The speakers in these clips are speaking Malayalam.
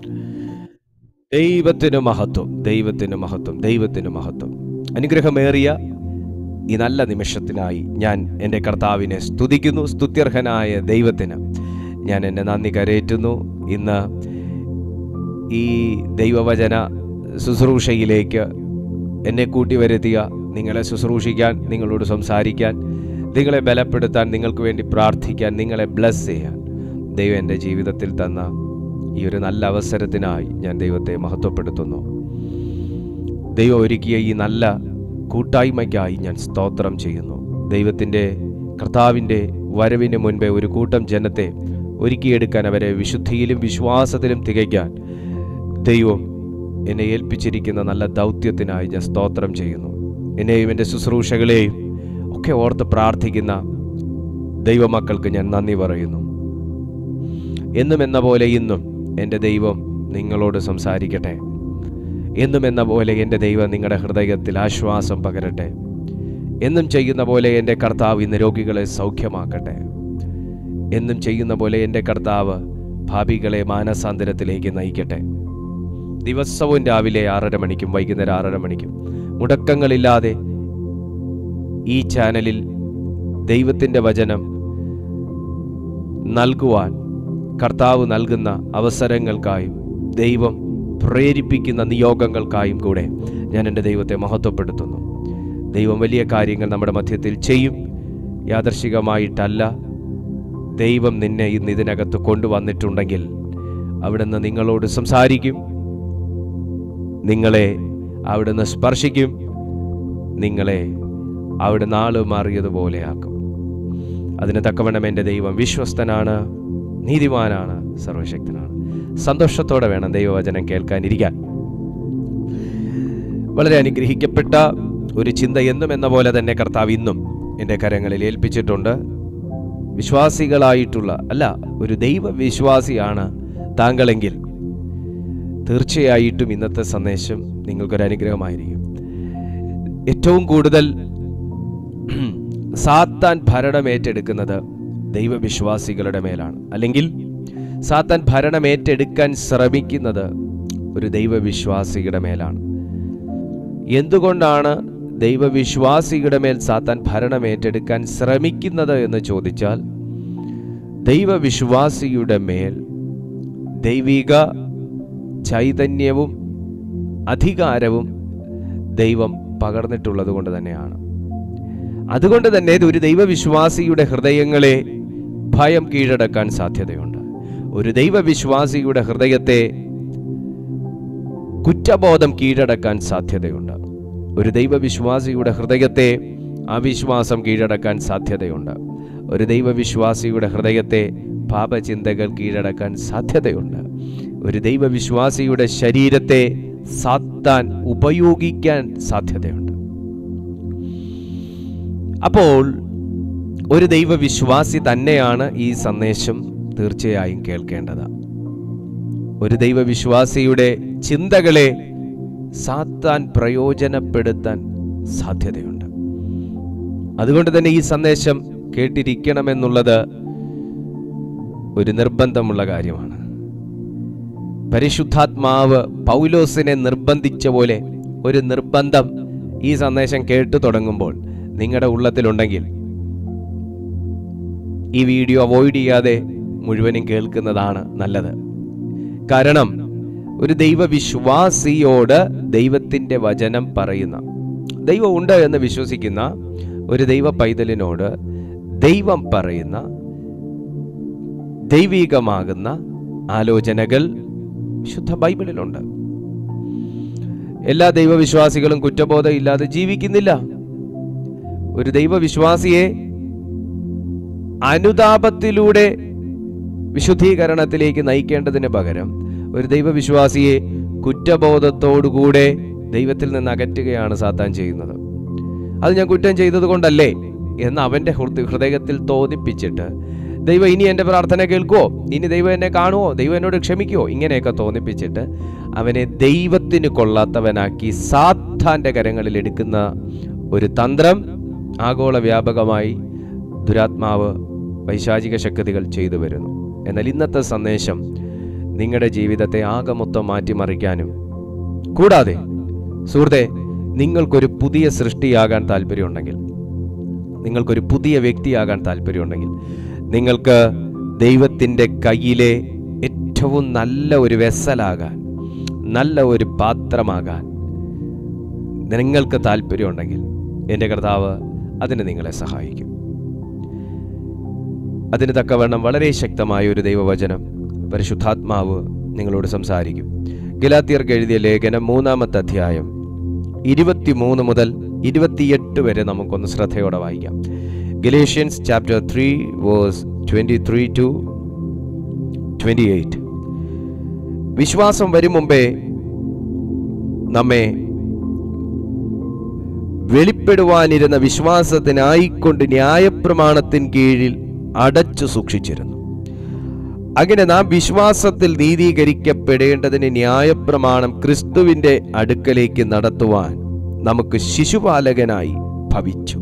ദൈവത്തിന് മഹത്വം ദൈവത്തിന് മഹത്വം ദൈവത്തിന് മഹത്വം അനുഗ്രഹമേറിയ ഈ നല്ല നിമിഷത്തിനായി ഞാൻ എൻ്റെ കർത്താവിനെ സ്തുതിക്കുന്നു സ്തുത്യർഹനായ ദൈവത്തിന് ഞാൻ എൻ്റെ നന്ദി കരയേറ്റുന്നു ഇന്ന് ഈ ദൈവവചന ശുശ്രൂഷയിലേക്ക് എന്നെ കൂട്ടി വരുത്തിയ നിങ്ങളെ ശുശ്രൂഷിക്കാൻ നിങ്ങളോട് സംസാരിക്കാൻ നിങ്ങളെ ബലപ്പെടുത്താൻ നിങ്ങൾക്ക് വേണ്ടി പ്രാർത്ഥിക്കാൻ നിങ്ങളെ ബ്ലസ് ചെയ്യാൻ ദൈവം എൻ്റെ ജീവിതത്തിൽ തന്ന ഈ ഒരു നല്ല അവസരത്തിനായി ഞാൻ ദൈവത്തെ മഹത്വപ്പെടുത്തുന്നു ദൈവം ഒരുക്കിയ ഈ നല്ല കൂട്ടായ്മയ്ക്കായി ഞാൻ സ്തോത്രം ചെയ്യുന്നു ദൈവത്തിൻ്റെ കർത്താവിൻ്റെ വരവിന് മുൻപേ ഒരു കൂട്ടം ജനത്തെ ഒരുക്കിയെടുക്കാൻ അവരെ വിശുദ്ധിയിലും വിശ്വാസത്തിലും തികയ്ക്കാൻ ദൈവം എന്നെ ഏൽപ്പിച്ചിരിക്കുന്ന നല്ല ദൗത്യത്തിനായി ഞാൻ സ്തോത്രം ചെയ്യുന്നു എന്നെയും എൻ്റെ ശുശ്രൂഷകളെയും ഒക്കെ ഓർത്ത് പ്രാർത്ഥിക്കുന്ന ദൈവമക്കൾക്ക് ഞാൻ നന്ദി പറയുന്നു എന്നും എന്ന പോലെ ഇന്നും എൻ്റെ ദൈവം നിങ്ങളോട് സംസാരിക്കട്ടെ എന്നും എന്ന പോലെ എൻ്റെ ദൈവം നിങ്ങളുടെ ഹൃദയത്തിൽ ആശ്വാസം പകരട്ടെ എന്നും ചെയ്യുന്ന പോലെ എൻ്റെ കർത്താവ് ഇന്ന് രോഗികളെ സൗഖ്യമാക്കട്ടെ എന്നും ചെയ്യുന്ന പോലെ എൻ്റെ കർത്താവ് ഭാവികളെ മാനസാന്തരത്തിലേക്ക് നയിക്കട്ടെ ദിവസവും രാവിലെ ആറര മണിക്കും വൈകുന്നേരം ആറര മണിക്കും മുടക്കങ്ങളില്ലാതെ ഈ ചാനലിൽ ദൈവത്തിൻ്റെ വചനം നൽകുവാൻ കർത്താവ് നൽകുന്ന അവസരങ്ങൾക്കായും ദൈവം പ്രേരിപ്പിക്കുന്ന നിയോഗങ്ങൾക്കായും കൂടെ ഞാൻ എൻ്റെ ദൈവത്തെ മഹത്വപ്പെടുത്തുന്നു ദൈവം വലിയ കാര്യങ്ങൾ നമ്മുടെ മധ്യത്തിൽ ചെയ്യും യാദർശികമായിട്ടല്ല ദൈവം നിന്നെ ഇന്ന് ഇതിനകത്ത് കൊണ്ടുവന്നിട്ടുണ്ടെങ്കിൽ അവിടുന്ന് നിങ്ങളോട് സംസാരിക്കും നിങ്ങളെ അവിടുന്ന് സ്പർശിക്കും നിങ്ങളെ അവിടുന്ന് ആള് മാറിയതുപോലെയാക്കും അതിന് തക്കവണ്ണം എൻ്റെ ദൈവം വിശ്വസ്തനാണ് നീതിമാനാണ് സർവശക്തനാണ് സന്തോഷത്തോടെ വേണം ദൈവവചനം കേൾക്കാനിരിക്കാൻ വളരെ അനുഗ്രഹിക്കപ്പെട്ട ഒരു ചിന്ത എന്നും എന്ന പോലെ തന്നെ കർത്താവ് ഇന്നും എൻ്റെ കരങ്ങളിൽ ഏൽപ്പിച്ചിട്ടുണ്ട് വിശ്വാസികളായിട്ടുള്ള അല്ല ഒരു ദൈവവിശ്വാസിയാണ് താങ്കളെങ്കിൽ തീർച്ചയായിട്ടും ഇന്നത്തെ സന്ദേശം നിങ്ങൾക്കൊരു അനുഗ്രഹമായിരിക്കും ഏറ്റവും കൂടുതൽ സാത്താൻ ഭരണം ഏറ്റെടുക്കുന്നത് ദൈവവിശ്വാസികളുടെ മേലാണ് അല്ലെങ്കിൽ സാത്താൻ ഭരണം ഏറ്റെടുക്കാൻ ശ്രമിക്കുന്നത് ഒരു ദൈവവിശ്വാസിയുടെ മേലാണ് എന്തുകൊണ്ടാണ് ദൈവവിശ്വാസിയുടെ മേൽ സാത്താൻ ഭരണം ഏറ്റെടുക്കാൻ ശ്രമിക്കുന്നത് എന്ന് ചോദിച്ചാൽ ദൈവവിശ്വാസിയുടെ മേൽ ദൈവിക ചൈതന്യവും അധികാരവും ദൈവം പകർന്നിട്ടുള്ളത് കൊണ്ട് തന്നെയാണ് അതുകൊണ്ട് തന്നെ ഇത് ഒരു ദൈവവിശ്വാസിയുടെ ഹൃദയങ്ങളെ ഭയം കീഴടക്കാൻ സാധ്യതയുണ്ട് ഒരു ദൈവവിശ്വാസിയുടെ ഹൃദയത്തെ കുറ്റബോധം കീഴടക്കാൻ സാധ്യതയുണ്ട് ഒരു ദൈവവിശ്വാസിയുടെ ഹൃദയത്തെ അവിശ്വാസം കീഴടക്കാൻ സാധ്യതയുണ്ട് ഒരു ദൈവവിശ്വാസിയുടെ ഹൃദയത്തെ പാപചിന്തകൾ കീഴടക്കാൻ സാധ്യതയുണ്ട് ഒരു ദൈവവിശ്വാസിയുടെ ശരീരത്തെ സാത്താൻ ഉപയോഗിക്കാൻ സാധ്യതയുണ്ട് അപ്പോൾ ഒരു ദൈവവിശ്വാസി തന്നെയാണ് ഈ സന്ദേശം തീർച്ചയായും കേൾക്കേണ്ടത് ഒരു ദൈവവിശ്വാസിയുടെ ചിന്തകളെ സാത്താൻ പ്രയോജനപ്പെടുത്താൻ സാധ്യതയുണ്ട് അതുകൊണ്ട് തന്നെ ഈ സന്ദേശം കേട്ടിരിക്കണമെന്നുള്ളത് ഒരു നിർബന്ധമുള്ള കാര്യമാണ് പരിശുദ്ധാത്മാവ് പൗലോസിനെ നിർബന്ധിച്ച പോലെ ഒരു നിർബന്ധം ഈ സന്ദേശം കേട്ടു തുടങ്ങുമ്പോൾ നിങ്ങളുടെ ഉള്ളത്തിലുണ്ടെങ്കിൽ ഈ വീഡിയോ അവോയ്ഡ് ചെയ്യാതെ മുഴുവനും കേൾക്കുന്നതാണ് നല്ലത് കാരണം ഒരു ദൈവവിശ്വാസിയോട് ദൈവത്തിൻ്റെ വചനം പറയുന്ന ദൈവം ഉണ്ട് എന്ന് വിശ്വസിക്കുന്ന ഒരു ദൈവ പൈതലിനോട് ദൈവം പറയുന്ന ദൈവികമാകുന്ന ആലോചനകൾ വിശുദ്ധ ബൈബിളിലുണ്ട് എല്ലാ ദൈവവിശ്വാസികളും കുറ്റബോധം ഇല്ലാതെ ജീവിക്കുന്നില്ല ഒരു ദൈവവിശ്വാസിയെ അനുതാപത്തിലൂടെ വിശുദ്ധീകരണത്തിലേക്ക് നയിക്കേണ്ടതിന് പകരം ഒരു ദൈവവിശ്വാസിയെ കുറ്റബോധത്തോടുകൂടെ ദൈവത്തിൽ നിന്ന് അകറ്റുകയാണ് സാത്താൻ ചെയ്യുന്നത് അത് ഞാൻ കുറ്റം ചെയ്തത് കൊണ്ടല്ലേ എന്ന് അവൻ്റെ ഹൃദ- ഹൃദയത്തിൽ തോന്നിപ്പിച്ചിട്ട് ദൈവം ഇനി എൻ്റെ പ്രാർത്ഥന കേൾക്കുവോ ഇനി ദൈവം എന്നെ കാണുവോ ദൈവം എന്നോട് ക്ഷമിക്കുവോ ഇങ്ങനെയൊക്കെ തോന്നിപ്പിച്ചിട്ട് അവനെ ദൈവത്തിന് കൊള്ളാത്തവനാക്കി സാത്താൻ്റെ കരങ്ങളിൽ എടുക്കുന്ന ഒരു തന്ത്രം ആഗോള വ്യാപകമായി ദുരാത്മാവ് പൈശാചിക ശക്തികൾ ചെയ്തു വരുന്നു എന്നാൽ ഇന്നത്തെ സന്ദേശം നിങ്ങളുടെ ജീവിതത്തെ ആകെ മൊത്തം മാറ്റിമറിക്കാനും കൂടാതെ സുഹൃത്തെ നിങ്ങൾക്കൊരു പുതിയ സൃഷ്ടിയാകാൻ താല്പര്യമുണ്ടെങ്കിൽ നിങ്ങൾക്കൊരു പുതിയ വ്യക്തിയാകാൻ താല്പര്യമുണ്ടെങ്കിൽ നിങ്ങൾക്ക് ദൈവത്തിൻ്റെ കയ്യിലെ ഏറ്റവും നല്ല ഒരു വെസലാകാൻ നല്ല ഒരു പാത്രമാകാൻ നിങ്ങൾക്ക് താല്പര്യമുണ്ടെങ്കിൽ എൻ്റെ കർത്താവ് അതിന് നിങ്ങളെ സഹായിക്കും അതിന് തക്കവണ്ണം വളരെ ശക്തമായ ഒരു ദൈവവചനം പരിശുദ്ധാത്മാവ് നിങ്ങളോട് സംസാരിക്കും ഗലാത്തിയർക്ക് എഴുതിയ ലേഖനം മൂന്നാമത്തെ അധ്യായം ഇരുപത്തിമൂന്ന് മുതൽ ഇരുപത്തിയെട്ട് വരെ നമുക്കൊന്ന് ശ്രദ്ധയോടെ വായിക്കാം Galatians chapter three verse twenty three to twenty eight വിശ്വാസം വരും മുമ്പേ നമ്മെ വെളിപ്പെടുവാനിരുന്ന വിശ്വാസത്തിനായിക്കൊണ്ട് ന്യായപ്രമാണത്തിൻ കീഴിൽ അടച്ചു സൂക്ഷിച്ചിരുന്നു അങ്ങനെ നാം വിശ്വാസത്തിൽ നീതീകരിക്കപ്പെടേണ്ടതിന് ന്യായപ്രമാണം ക്രിസ്തുവിന്റെ അടുക്കലേക്ക് നടത്തുവാൻ നമുക്ക് ശിശുപാലകനായി ഭവിച്ചു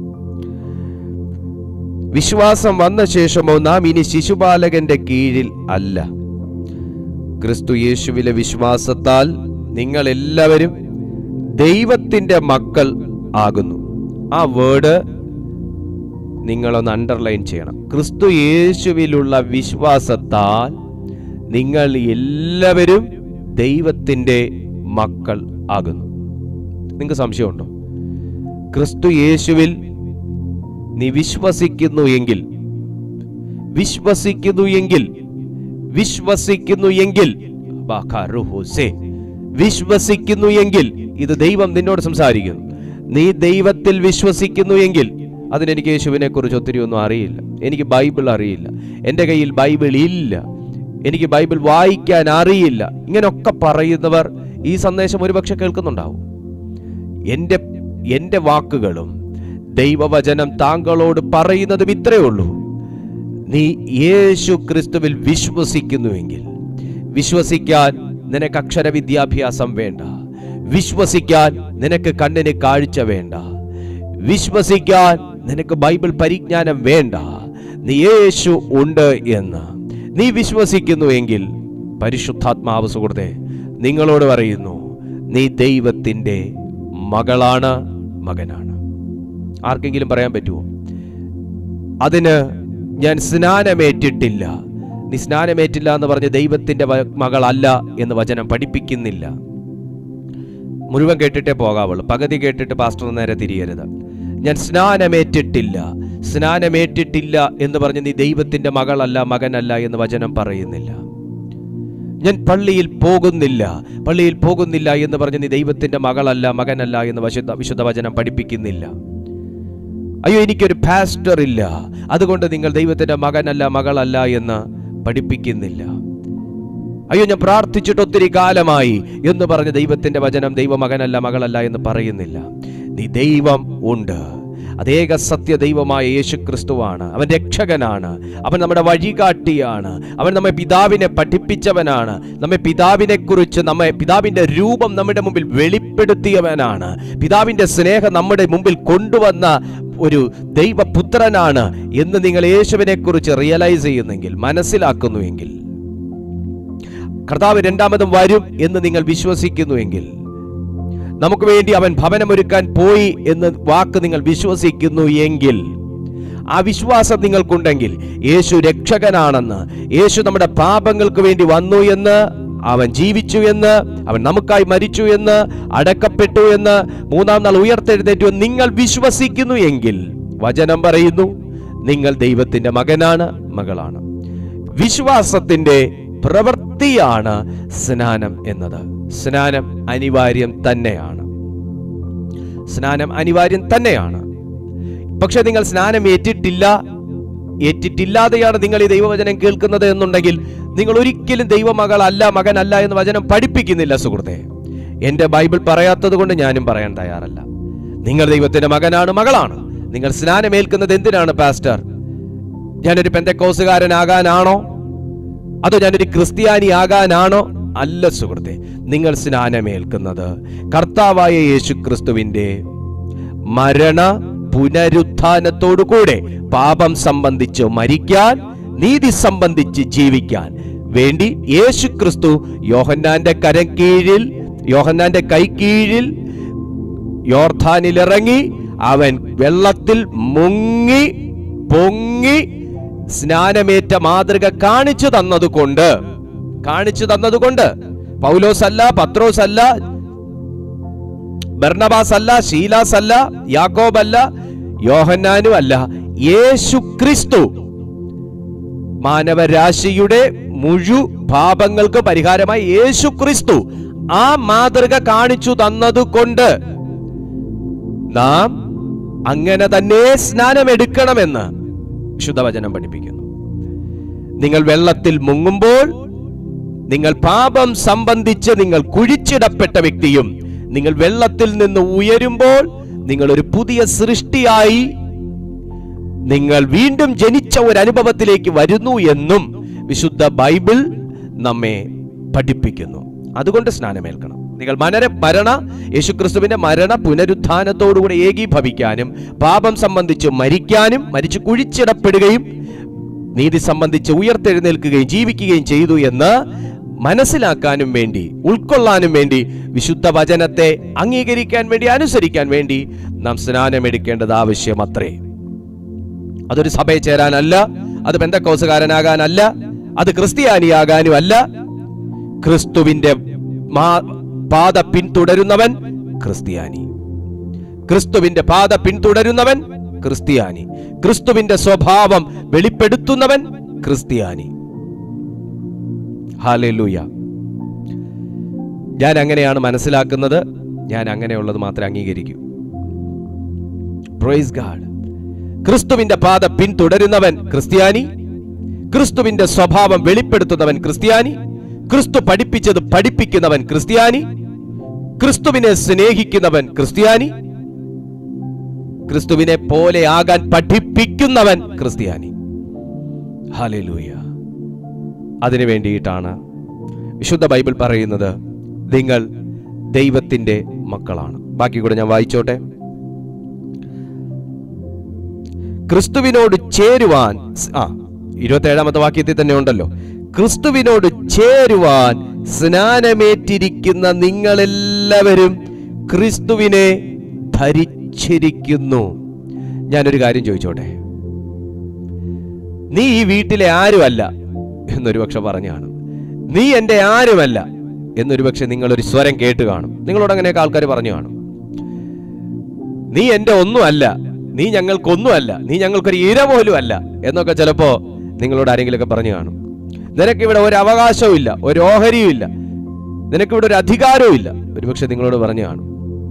വിശ്വാസം വന്ന ശേഷമോ നാം ഇനി ശിശുപാലകന്റെ കീഴിൽ അല്ല ക്രിസ്തു യേശുവിലെ വിശ്വാസത്താൽ നിങ്ങൾ എല്ലാവരും ദൈവത്തിന്റെ മക്കൾ ആകുന്നു ആ വേർഡ് നിങ്ങളൊന്ന് അണ്ടർലൈൻ ചെയ്യണം ക്രിസ്തു യേശുവിലുള്ള വിശ്വാസത്താൽ നിങ്ങൾ എല്ലാവരും ദൈവത്തിന്റെ മക്കൾ ആകുന്നു നിങ്ങൾക്ക് സംശയമുണ്ടോ ക്രിസ്തു യേശുവിൽ നീ വിശ്വസിക്കുന്നു എങ്കിൽ വിശ്വസിക്കുന്നു എങ്കിൽ വിശ്വസിക്കുന്നു എങ്കിൽ ബഖറുഹുസേ. വിശ്വസിക്കുന്നു എങ്കിൽ ഇത് ദൈവം നിന്നോട് സംസാരിക്കുന്നു നീ ദൈവത്തിൽ വിശ്വസിക്കുന്നു എങ്കിൽ അതിനെനിക്ക് യേശുവിനെ കുറിച്ച് ഒത്തിരി ഒന്നും അറിയില്ല എനിക്ക് ബൈബിൾ അറിയില്ല എൻ്റെ കയ്യിൽ ബൈബിൾ ഇല്ല എനിക്ക് ബൈബിൾ വായിക്കാൻ അറിയില്ല ഇങ്ങനെയൊക്കെ പറയുന്നവർ ഈ സന്ദേശം ഒരുപക്ഷെ കേൾക്കുന്നുണ്ടാവും എൻ്റെ എൻ്റെ വാക്കുകളും ദൈവവചനം താങ്കളോട് പറയുന്നതും ഇത്രയേ ഉള്ളൂ നീ യേശു ക്രിസ്തുവിൽ വിശ്വസിക്കുന്നുവെങ്കിൽ വിശ്വസിക്കാൻ നിനക്ക് അക്ഷര വിദ്യാഭ്യാസം വേണ്ട വിശ്വസിക്കാൻ നിനക്ക് കണ്ണിന് കാഴ്ച വേണ്ട വിശ്വസിക്കാൻ നിനക്ക് ബൈബിൾ പരിജ്ഞാനം വേണ്ട നീ യേശു ഉണ്ട് എന്ന് നീ വിശ്വസിക്കുന്നു എങ്കിൽ പരിശുദ്ധാത്മാവ് സുഹൃത്തെ നിങ്ങളോട് പറയുന്നു നീ ദൈവത്തിൻ്റെ മകളാണ് മകനാണ് ആർക്കെങ്കിലും പറയാൻ പറ്റുമോ അതിന് ഞാൻ സ്നാനമേറ്റിട്ടില്ല നീ സ്നാനമേറ്റില്ല എന്ന് പറഞ്ഞ് ദൈവത്തിന്റെ വ- മകളല്ല എന്ന് വചനം പഠിപ്പിക്കുന്നില്ല മുഴുവൻ കേട്ടിട്ടേ പോകാവുള്ളൂ പകുതി കേട്ടിട്ട് പാസ്റ്റർ നേരെ തിരിയരുത് ഞാൻ സ്നാനമേറ്റിട്ടില്ല സ്നാനമേറ്റിട്ടില്ല എന്ന് പറഞ്ഞ് നീ ദൈവത്തിന്റെ മകളല്ല മകനല്ല എന്ന് വചനം പറയുന്നില്ല ഞാൻ പള്ളിയിൽ പോകുന്നില്ല പള്ളിയിൽ പോകുന്നില്ല എന്ന് പറഞ്ഞ് നീ ദൈവത്തിന്റെ മകളല്ല മകനല്ല എന്ന് വിശുദ്ധ വിശുദ്ധ വചനം പഠിപ്പിക്കുന്നില്ല അയ്യോ എനിക്കൊരു പാസ്റ്റർ ഇല്ല അതുകൊണ്ട് നിങ്ങൾ ദൈവത്തിന്റെ മകനല്ല മകളല്ല എന്ന് പഠിപ്പിക്കുന്നില്ല അയ്യോ ഞാൻ പ്രാർത്ഥിച്ചിട്ട് ഒത്തിരി കാലമായി എന്ന് പറഞ്ഞ് ദൈവത്തിന്റെ വചനം ദൈവമകനല്ല മകളല്ല എന്ന് പറയുന്നില്ല നീ ദൈവം ഉണ്ട് അതേക സത്യ ദൈവമായ യേശു ക്രിസ്തുവാണ് അവൻ രക്ഷകനാണ് അവൻ നമ്മുടെ വഴികാട്ടിയാണ് അവൻ നമ്മെ പിതാവിനെ പഠിപ്പിച്ചവനാണ് നമ്മെ പിതാവിനെ കുറിച്ച് നമ്മെ പിതാവിന്റെ രൂപം നമ്മുടെ മുമ്പിൽ വെളിപ്പെടുത്തിയവനാണ് പിതാവിന്റെ സ്നേഹം നമ്മുടെ മുമ്പിൽ കൊണ്ടുവന്ന ഒരു ദൈവപുത്രനാണ് എന്ന് നിങ്ങൾ യേശുവിനെ കുറിച്ച് റിയലൈസ് ചെയ്യുന്നെങ്കിൽ മനസ്സിലാക്കുന്നുവെങ്കിൽ കർത്താവ് രണ്ടാമതും വരും എന്ന് നിങ്ങൾ വിശ്വസിക്കുന്നുവെങ്കിൽ നമുക്ക് വേണ്ടി അവൻ ഭവനമൊരുക്കാൻ പോയി എന്ന് വാക്ക് നിങ്ങൾ വിശ്വസിക്കുന്നു എങ്കിൽ ആ വിശ്വാസം നിങ്ങൾക്കുണ്ടെങ്കിൽ യേശു രക്ഷകനാണെന്ന് യേശു നമ്മുടെ പാപങ്ങൾക്ക് വേണ്ടി വന്നു എന്ന് അവൻ ജീവിച്ചു എന്ന് അവൻ നമുക്കായി മരിച്ചു എന്ന് അടക്കപ്പെട്ടു എന്ന് മൂന്നാം നാൾ ഉയർത്തെഴുന്നേറ്റു എന്ന് നിങ്ങൾ വിശ്വസിക്കുന്നു എങ്കിൽ വചനം പറയുന്നു നിങ്ങൾ ദൈവത്തിന്റെ മകനാണ് മകളാണ് വിശ്വാസത്തിന്റെ പ്രവൃത്തിയാണ് സ്നാനം എന്നത് സ്നാനം അനിവാര്യം തന്നെയാണ് സ്നാനം അനിവാര്യം തന്നെയാണ് പക്ഷെ നിങ്ങൾ സ്നാനം ഏറ്റിട്ടില്ല ഏറ്റിട്ടില്ലാതെയാണ് നിങ്ങൾ ഈ ദൈവവചനം കേൾക്കുന്നത് എന്നുണ്ടെങ്കിൽ നിങ്ങൾ ഒരിക്കലും ദൈവമകളല്ല മകനല്ല എന്ന് വചനം പഠിപ്പിക്കുന്നില്ല സുഹൃത്തെ എന്റെ ബൈബിൾ പറയാത്തത് കൊണ്ട് ഞാനും പറയാൻ തയ്യാറല്ല നിങ്ങൾ ദൈവത്തിന്റെ മകനാണ് മകളാണ് നിങ്ങൾ സ്നാനമേൽക്കുന്നത് എന്തിനാണ് പാസ്റ്റർ ഞാനൊരു പെന്തക്കോസുകാരനാകാനാണോ അതോ ഞാനൊരു ക്രിസ്ത്യാനി ആകാനാണോ അല്ല സുഹൃത്തെ നിങ്ങൾ സ്നാനമേൽക്കുന്നത് കർത്താവായ യേശു ക്രിസ്തുവിന്റെ മരണ പുനരുത്ഥാനത്തോടു കൂടെ പാപം സംബന്ധിച്ച് മരിക്കാൻ നീതി സംബന്ധിച്ച് ജീവിക്കാൻ വേണ്ടി യേശു ക്രിസ്തു യോഹന്നാന്റെ കരം കീഴിൽ യോഹന്നാന്റെ കൈ കീഴിൽ യോർധാനിലിറങ്ങി അവൻ വെള്ളത്തിൽ മുങ്ങി പൊങ്ങി സ്നാനമേറ്റ മാതൃക കാണിച്ചു തന്നതുകൊണ്ട് കാണിച്ചു തന്നതുകൊണ്ട് പൗലോസ് അല്ല പത്രോസ് അല്ല ബർണബാസ് അല്ല ശീലാസ് അല്ല യാക്കോബ് അല്ല യോഹന്നാനും അല്ല യേശു ക്രിസ്തു മാനവരാശിയുടെ മുഴു പാപങ്ങൾക്ക് പരിഹാരമായി യേശു ക്രിസ്തു ആ മാതൃക കാണിച്ചു തന്നതുകൊണ്ട് നാം അങ്ങനെ തന്നെ സ്നാനമെടുക്കണമെന്ന് ശുദ്ധവചനം പഠിപ്പിക്കുന്നു നിങ്ങൾ വെള്ളത്തിൽ മുങ്ങുമ്പോൾ നിങ്ങൾ പാപം സംബന്ധിച്ച് നിങ്ങൾ കുഴിച്ചിടപ്പെട്ട വ്യക്തിയും നിങ്ങൾ വെള്ളത്തിൽ നിന്ന് ഉയരുമ്പോൾ നിങ്ങൾ ഒരു പുതിയ സൃഷ്ടിയായി നിങ്ങൾ വീണ്ടും ജനിച്ച ഒരു അനുഭവത്തിലേക്ക് വരുന്നു എന്നും വിശുദ്ധ ബൈബിൾ നമ്മെ പഠിപ്പിക്കുന്നു അതുകൊണ്ട് സ്നാനമേൽക്കണം നിങ്ങൾ മനര മരണ യേശുക്രിസ്തുവിന്റെ മരണ പുനരുത്ഥാനത്തോടുകൂടെ ഏകീഭവിക്കാനും പാപം സംബന്ധിച്ച് മരിക്കാനും മരിച്ചു കുഴിച്ചിടപ്പെടുകയും നീതി സംബന്ധിച്ച് ഉയർത്തെഴുന്നേൽക്കുകയും ജീവിക്കുകയും ചെയ്തു എന്ന് മനസ്സിലാക്കാനും വേണ്ടി ഉൾക്കൊള്ളാനും വേണ്ടി വിശുദ്ധ വചനത്തെ അംഗീകരിക്കാൻ വേണ്ടി അനുസരിക്കാൻ വേണ്ടി നാം സ്നാനമെടുക്കേണ്ടത് ആവശ്യമത്രേ അതൊരു സഭയിൽ ചേരാനല്ല അത് ബന്ധക്കോസുകാരനാകാനല്ല അത് ക്രിസ്ത്യാനിയാകാനും അല്ല ക്രിസ്തുവിന്റെ മാ- പാത പിന്തുടരുന്നവൻ ക്രിസ്ത്യാനി ക്രിസ്തുവിന്റെ പാത പിന്തുടരുന്നവൻ ക്രിസ്ത്യാനി ക്രിസ്തുവിന്റെ സ്വഭാവം വെളിപ്പെടുത്തുന്നവൻ ക്രിസ്ത്യാനി ഹാലൂയ ഞാൻ അങ്ങനെയാണ് മനസ്സിലാക്കുന്നത് ഞാൻ അങ്ങനെയുള്ളത് മാത്രമേ അംഗീകരിക്കൂ പ്രൈസ് ഗാഡ് ക്രിസ്തുവിന്റെ പാത പിന്തുടരുന്നവൻ ക്രിസ്ത്യാനി ക്രിസ്തുവിന്റെ സ്വഭാവം വെളിപ്പെടുത്തുന്നവൻ ക്രിസ്ത്യാനി ക്രിസ്തു പഠിപ്പിച്ചത് പഠിപ്പിക്കുന്നവൻ ക്രിസ്ത്യാനി ക്രിസ്തുവിനെ സ്നേഹിക്കുന്നവൻ ക്രിസ്ത്യാനി ക്രിസ്തുവിനെ പോലെ ആകാൻ പഠിപ്പിക്കുന്നവൻ ക്രിസ്ത്യാനി ഹാലൂയ അതിനു വേണ്ടിയിട്ടാണ് വിശുദ്ധ ബൈബിൾ പറയുന്നത് നിങ്ങൾ ദൈവത്തിന്റെ മക്കളാണ് ബാക്കി കൂടെ ഞാൻ വായിച്ചോട്ടെ ക്രിസ്തുവിനോട് ചേരുവാൻ സ്- ആ ഇരുപത്തേഴാമത്തെ വാക്യത്തിൽ തന്നെ ഉണ്ടല്ലോ ക്രിസ്തുവിനോട് ചേരുവാൻ സ്നാനമേറ്റിരിക്കുന്ന നിങ്ങളെല്ലാവരും ക്രിസ്തുവിനെ ധരിച്ചിരിക്കുന്നു ഞാനൊരു കാര്യം ചോദിച്ചോട്ടെ നീ ഈ വീട്ടിലെ ആരുമല്ല എന്നൊരു പക്ഷെ പറഞ്ഞു കാണും നീ എൻ്റെ ആരുമല്ല എന്നൊരു പക്ഷെ നിങ്ങളൊരു സ്വരം കേട്ട് കാണും നിങ്ങളോട് അങ്ങനെയൊക്കെ ആൾക്കാർ പറഞ്ഞു കാണും നീ എൻ്റെ ഒന്നുമല്ല നീ ഞങ്ങൾക്കൊന്നുമല്ല നീ ഞങ്ങൾക്കൊരു ഇര പോലും അല്ല എന്നൊക്കെ ചിലപ്പോ നിങ്ങളോട് ആരെങ്കിലുമൊക്കെ പറഞ്ഞു കാണും നിനക്കിവിടെ ഒരു അവകാശവും ഇല്ല ഒരു ഓഹരിയും ഇല്ല നിനക്കിവിടെ ഒരു അധികാരവും ഇല്ല ഒരുപക്ഷെ നിങ്ങളോട് പറഞ്ഞു കാണും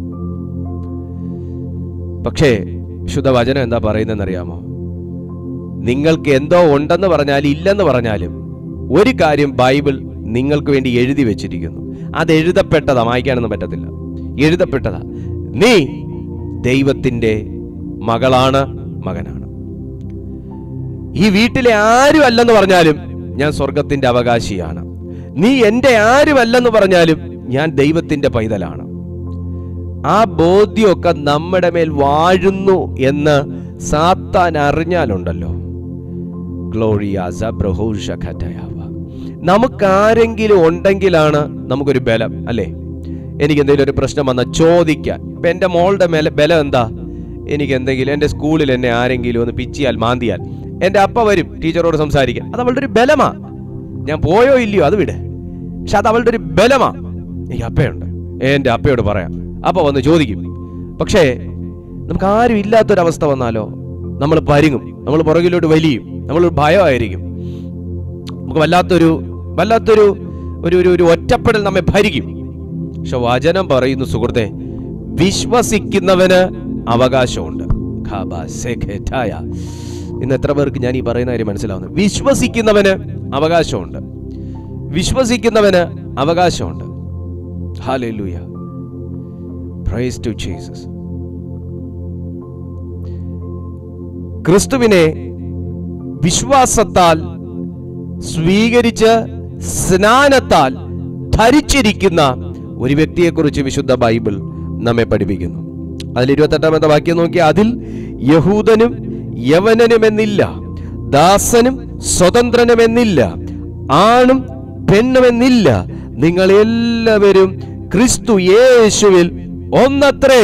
പക്ഷേ വിശുദ്ധ വചനം എന്താ പറയുന്നതെന്നറിയാമോ നിങ്ങൾക്ക് എന്തോ ഉണ്ടെന്ന് പറഞ്ഞാലും ഇല്ലെന്ന് പറഞ്ഞാലും ഒരു കാര്യം ബൈബിൾ നിങ്ങൾക്ക് വേണ്ടി എഴുതി വെച്ചിരിക്കുന്നു അത് എഴുതപ്പെട്ടതാ വായിക്കാനൊന്നും പറ്റത്തില്ല എഴുതപ്പെട്ടതാ നീ ദൈവത്തിന്റെ മകളാണ് മകനാണ് ഈ വീട്ടിലെ ആരും അല്ലെന്ന് പറഞ്ഞാലും ഞാൻ സ്വർഗത്തിന്റെ അവകാശിയാണ് നീ എന്റെ ആരുമല്ലെന്ന് പറഞ്ഞാലും ഞാൻ ദൈവത്തിന്റെ പൈതലാണ് ആ ബോധ്യമൊക്കെ നമ്മുടെ മേൽ വാഴുന്നു എന്ന് സാത്താൻ അറിഞ്ഞാലുണ്ടല്ലോ ഗ്ലോറിയ സബ്രഹൂഷ ഖറ്റയാവ. നമുക്കാരെങ്കിലും ഉണ്ടെങ്കിലാണ് നമുക്കൊരു ബലം അല്ലേ എനിക്ക് എന്തെങ്കിലും ഒരു പ്രശ്നം വന്നാൽ ചോദിക്കാൻ ഇപ്പൊ എന്റെ മോളുടെ മേലെ ബലം എന്താ എനിക്ക് എന്തെങ്കിലും എൻ്റെ സ്കൂളിൽ എന്നെ ആരെങ്കിലും ഒന്ന് പിച്ചിയാൽ മാന്തിയാൽ എൻ്റെ അപ്പ വരും ടീച്ചറോട് സംസാരിക്കാൻ അത് അവളുടെ ഒരു ബലമാ ഞാൻ പോയോ ഇല്ലയോ അത് വിട് പക്ഷെ അത് അവളുടെ ഒരു ബലമാ എനിക്ക് അപ്പയുണ്ട് എൻ്റെ അപ്പയോട് പറയാം അപ്പ വന്ന് ചോദിക്കും പക്ഷേ നമുക്ക് ആരും ഇല്ലാത്തൊരവസ്ഥ വന്നാലോ നമ്മൾ പരുങ്ങും നമ്മൾ പുറകിലോട്ട് വലിയും നമ്മൾ ഭയമായിരിക്കും നമുക്ക് വല്ലാത്തൊരു വല്ലാത്തൊരു ഒരു ഒരു ഒരു ഒറ്റപ്പെടൽ നമ്മെ ഭരിക്കും പക്ഷെ വചനം പറയുന്നു സുഹൃത്തെ വിശ്വസിക്കുന്നവന് അവകാശമുണ്ട് ഖാബാ സെഖെറ്റായ. ഇന്ന് എത്ര പേർക്ക് ഞാൻ ഈ പറയുന്ന കാര്യം മനസ്സിലാവുന്നു വിശ്വസിക്കുന്നവന് അവകാശമുണ്ട് വിശ്വസിക്കുന്നവന് അവകാശമുണ്ട് ഹാലൂയ പ്രൈസ് ടു ജീസസ് ക്രിസ്തുവിനെ വിശ്വാസത്താൽ സ്വീകരിച്ച് സ്നാനത്താൽ ധരിച്ചിരിക്കുന്ന ഒരു വ്യക്തിയെക്കുറിച്ച് വിശുദ്ധ ബൈബിൾ നമ്മെ പഠിപ്പിക്കുന്നു അതിൽ ഇരുപത്തെട്ടാമത്തെ വാക്യം നോക്കി അതിൽ യഹൂദനും യവനനുമെന്നില്ല ദാസനും സ്വതന്ത്രനുമെന്നില്ല ആണും പെണ്ണുമെന്നില്ല നിങ്ങൾ എല്ലാവരും ക്രിസ്തു യേശുവിൽ ഒന്നത്രേ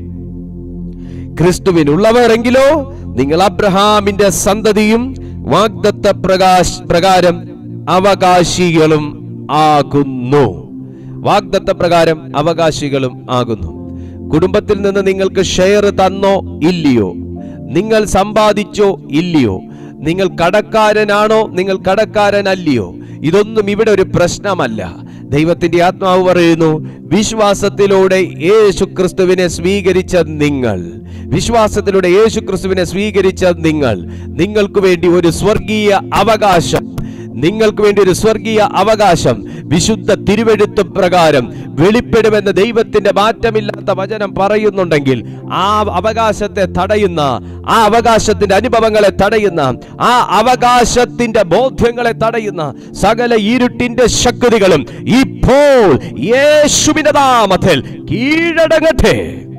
ക്രിസ്തുവിനുള്ളവരെങ്കിലോ നിങ്ങൾ അബ്രഹാമിന്റെ സന്തതിയും വാഗ്ദത്ത പ്രകാശ് പ്രകാരം അവകാശികളും ആകുന്നു വാഗ്ദത്ത പ്രകാരം അവകാശികളും ആകുന്നു കുടുംബത്തിൽ നിന്ന് നിങ്ങൾക്ക് ഷെയർ തന്നോ ഇല്ലയോ നിങ്ങൾ സമ്പാദിച്ചോ ഇല്ലയോ നിങ്ങൾ കടക്കാരനാണോ നിങ്ങൾ കടക്കാരനല്ലയോ ഇതൊന്നും ഇവിടെ ഒരു പ്രശ്നമല്ല ദൈവത്തിന്റെ ആത്മാവ് പറയുന്നു വിശ്വാസത്തിലൂടെ യേശു ക്രിസ്തുവിനെ സ്വീകരിച്ച നിങ്ങൾ വിശ്വാസത്തിലൂടെ യേശു ക്രിസ്തുവിനെ സ്വീകരിച്ച നിങ്ങൾ നിങ്ങൾക്ക് വേണ്ടി ഒരു സ്വർഗീയ അവകാശം നിങ്ങൾക്ക് വേണ്ടി ഒരു സ്വർഗീയ അവകാശം വിശുദ്ധ തിരുവെഴുത്ത് പ്രകാരം വെളിപ്പെടുമെന്ന് ദൈവത്തിന്റെ മാറ്റമില്ലാത്ത വചനം പറയുന്നുണ്ടെങ്കിൽ ആ അവകാശത്തെ തടയുന്ന ആ അവകാശത്തിന്റെ അനുഭവങ്ങളെ തടയുന്ന ആ അവകാശത്തിന്റെ ബോധ്യങ്ങളെ തടയുന്ന സകല ഇരുട്ടിന്റെ ശക്തികളും ഇപ്പോൾ യേശുവിന്റെ നാമത്തിൽ കീഴടങ്ങട്ടെ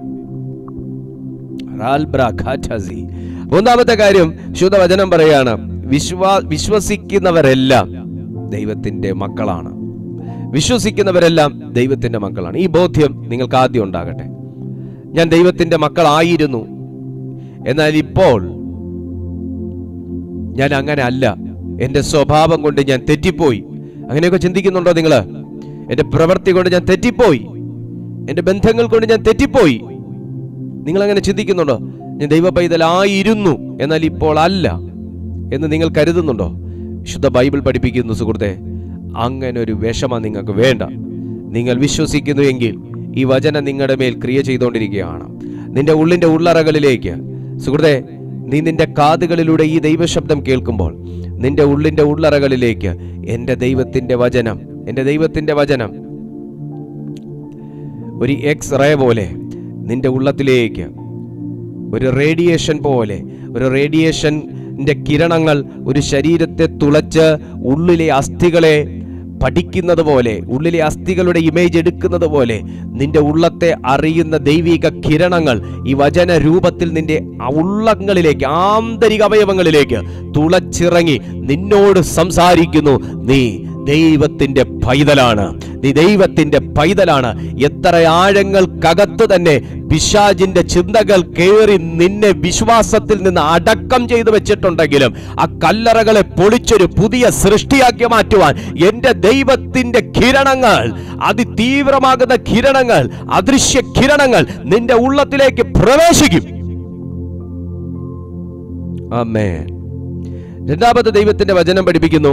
റാൽബ്ര ഖാറ്റാസി. മൂന്നാമത്തെ കാര്യം ശുദ്ധവചനം പറയാണ് വിശ്വാ വിശ്വസിക്കുന്നവരെല്ലാം ദൈവത്തിന്റെ മക്കളാണ് വിശ്വസിക്കുന്നവരെല്ലാം ദൈവത്തിന്റെ മക്കളാണ് ഈ ബോധ്യം നിങ്ങൾക്ക് ആദ്യം ഉണ്ടാകട്ടെ ഞാൻ ദൈവത്തിന്റെ മക്കളായിരുന്നു എന്നാൽ ഇപ്പോൾ ഞാൻ അങ്ങനെ അല്ല എന്റെ സ്വഭാവം കൊണ്ട് ഞാൻ തെറ്റിപ്പോയി അങ്ങനെയൊക്കെ ചിന്തിക്കുന്നുണ്ടോ നിങ്ങൾ എന്റെ പ്രവൃത്തി കൊണ്ട് ഞാൻ തെറ്റിപ്പോയി എന്റെ ബന്ധങ്ങൾ കൊണ്ട് ഞാൻ തെറ്റിപ്പോയി നിങ്ങൾ അങ്ങനെ ചിന്തിക്കുന്നുണ്ടോ ഞാൻ ദൈവ പൈതലായിരുന്നു എന്നാൽ ഇപ്പോൾ അല്ല എന്ന് നിങ്ങൾ കരുതുന്നുണ്ടോ വിശുദ്ധ ബൈബിൾ പഠിപ്പിക്കുന്നു സുഹൃത്തെ അങ്ങനെ ഒരു വിഷമം നിങ്ങൾക്ക് വേണ്ട നിങ്ങൾ വിശ്വസിക്കുന്നു എങ്കിൽ ഈ വചനം നിങ്ങളുടെ മേൽ ക്രിയ ചെയ്തുകൊണ്ടിരിക്കുകയാണ് നിന്റെ ഉള്ളിന്റെ ഉള്ളറകളിലേക്ക് സുഹൃത്തെ നീ നിന്റെ കാതുകളിലൂടെ ഈ ദൈവശബ്ദം കേൾക്കുമ്പോൾ നിന്റെ ഉള്ളിന്റെ ഉള്ളറകളിലേക്ക് എൻ്റെ ദൈവത്തിന്റെ വചനം എൻ്റെ ദൈവത്തിന്റെ വചനം ഒരു എക്സ് റേ പോലെ നിന്റെ ഉള്ളത്തിലേക്ക് ഒരു റേഡിയേഷൻ പോലെ ഒരു റേഡിയേഷന്റെ കിരണങ്ങൾ ഒരു ശരീരത്തെ തുളച്ച് ഉള്ളിലെ അസ്ഥികളെ പഠിക്കുന്നത് പോലെ ഉള്ളിലെ അസ്ഥികളുടെ ഇമേജ് എടുക്കുന്നത് പോലെ നിന്റെ ഉള്ളത്തെ അറിയുന്ന ദൈവിക കിരണങ്ങൾ ഈ വചന രൂപത്തിൽ നിന്റെ ആ ഉള്ളങ്ങളിലേക്ക് ആന്തരിക അവയവങ്ങളിലേക്ക് തുളച്ചിറങ്ങി നിന്നോട് സംസാരിക്കുന്നു നീ ദൈവത്തിന്റെ പൈതലാണ് നീ ദൈവത്തിന്റെ പൈതലാണ് എത്ര ആഴങ്ങൾക്കകത്ത് തന്നെ പിശാജിന്റെ ചിന്തകൾ കയറി നിന്നെ വിശ്വാസത്തിൽ നിന്ന് അടക്കം ചെയ്തു വെച്ചിട്ടുണ്ടെങ്കിലും ആ കല്ലറകളെ പൊളിച്ചൊരു പുതിയ സൃഷ്ടിയാക്കി മാറ്റുവാൻ എന്റെ ദൈവത്തിന്റെ കിരണങ്ങൾ അതിതീവ്രമാകുന്ന കിരണങ്ങൾ അദൃശ്യ കിരണങ്ങൾ നിന്റെ ഉള്ളത്തിലേക്ക് പ്രവേശിക്കും ആമേ രണ്ടാമത്തെ ദൈവത്തിന്റെ വചനം പഠിപ്പിക്കുന്നു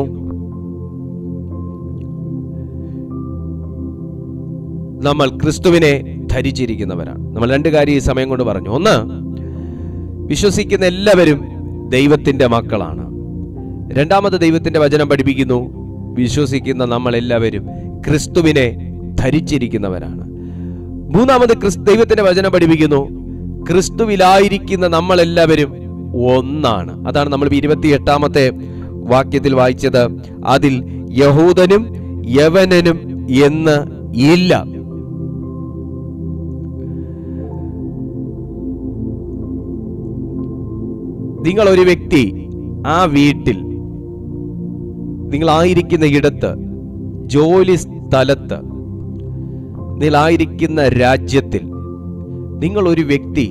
നമ്മൾ ക്രിസ്തുവിനെ ധരിച്ചിരിക്കുന്നവരാണ് നമ്മൾ രണ്ട് കാര്യം ഈ സമയം കൊണ്ട് പറഞ്ഞു ഒന്ന് വിശ്വസിക്കുന്ന എല്ലാവരും ദൈവത്തിന്റെ മക്കളാണ് രണ്ടാമത് ദൈവത്തിന്റെ വചനം പഠിപ്പിക്കുന്നു വിശ്വസിക്കുന്ന നമ്മൾ എല്ലാവരും ക്രിസ്തുവിനെ ധരിച്ചിരിക്കുന്നവരാണ് മൂന്നാമത് ക്രിസ് ദൈവത്തിന്റെ വചനം പഠിപ്പിക്കുന്നു ക്രിസ്തുവിലായിരിക്കുന്ന നമ്മൾ എല്ലാവരും ഒന്നാണ് അതാണ് നമ്മൾ ഇരുപത്തി എട്ടാമത്തെ വാക്യത്തിൽ വായിച്ചത് അതിൽ യഹൂദനും യവനനും എന്ന് ഇല്ല നിങ്ങൾ ഒരു വ്യക്തി ആ വീട്ടിൽ നിങ്ങളായിരിക്കുന്ന ഇടത്ത് ജോലി സ്ഥലത്ത് നിങ്ങളായിരിക്കുന്ന രാജ്യത്തിൽ നിങ്ങൾ ഒരു വ്യക്തി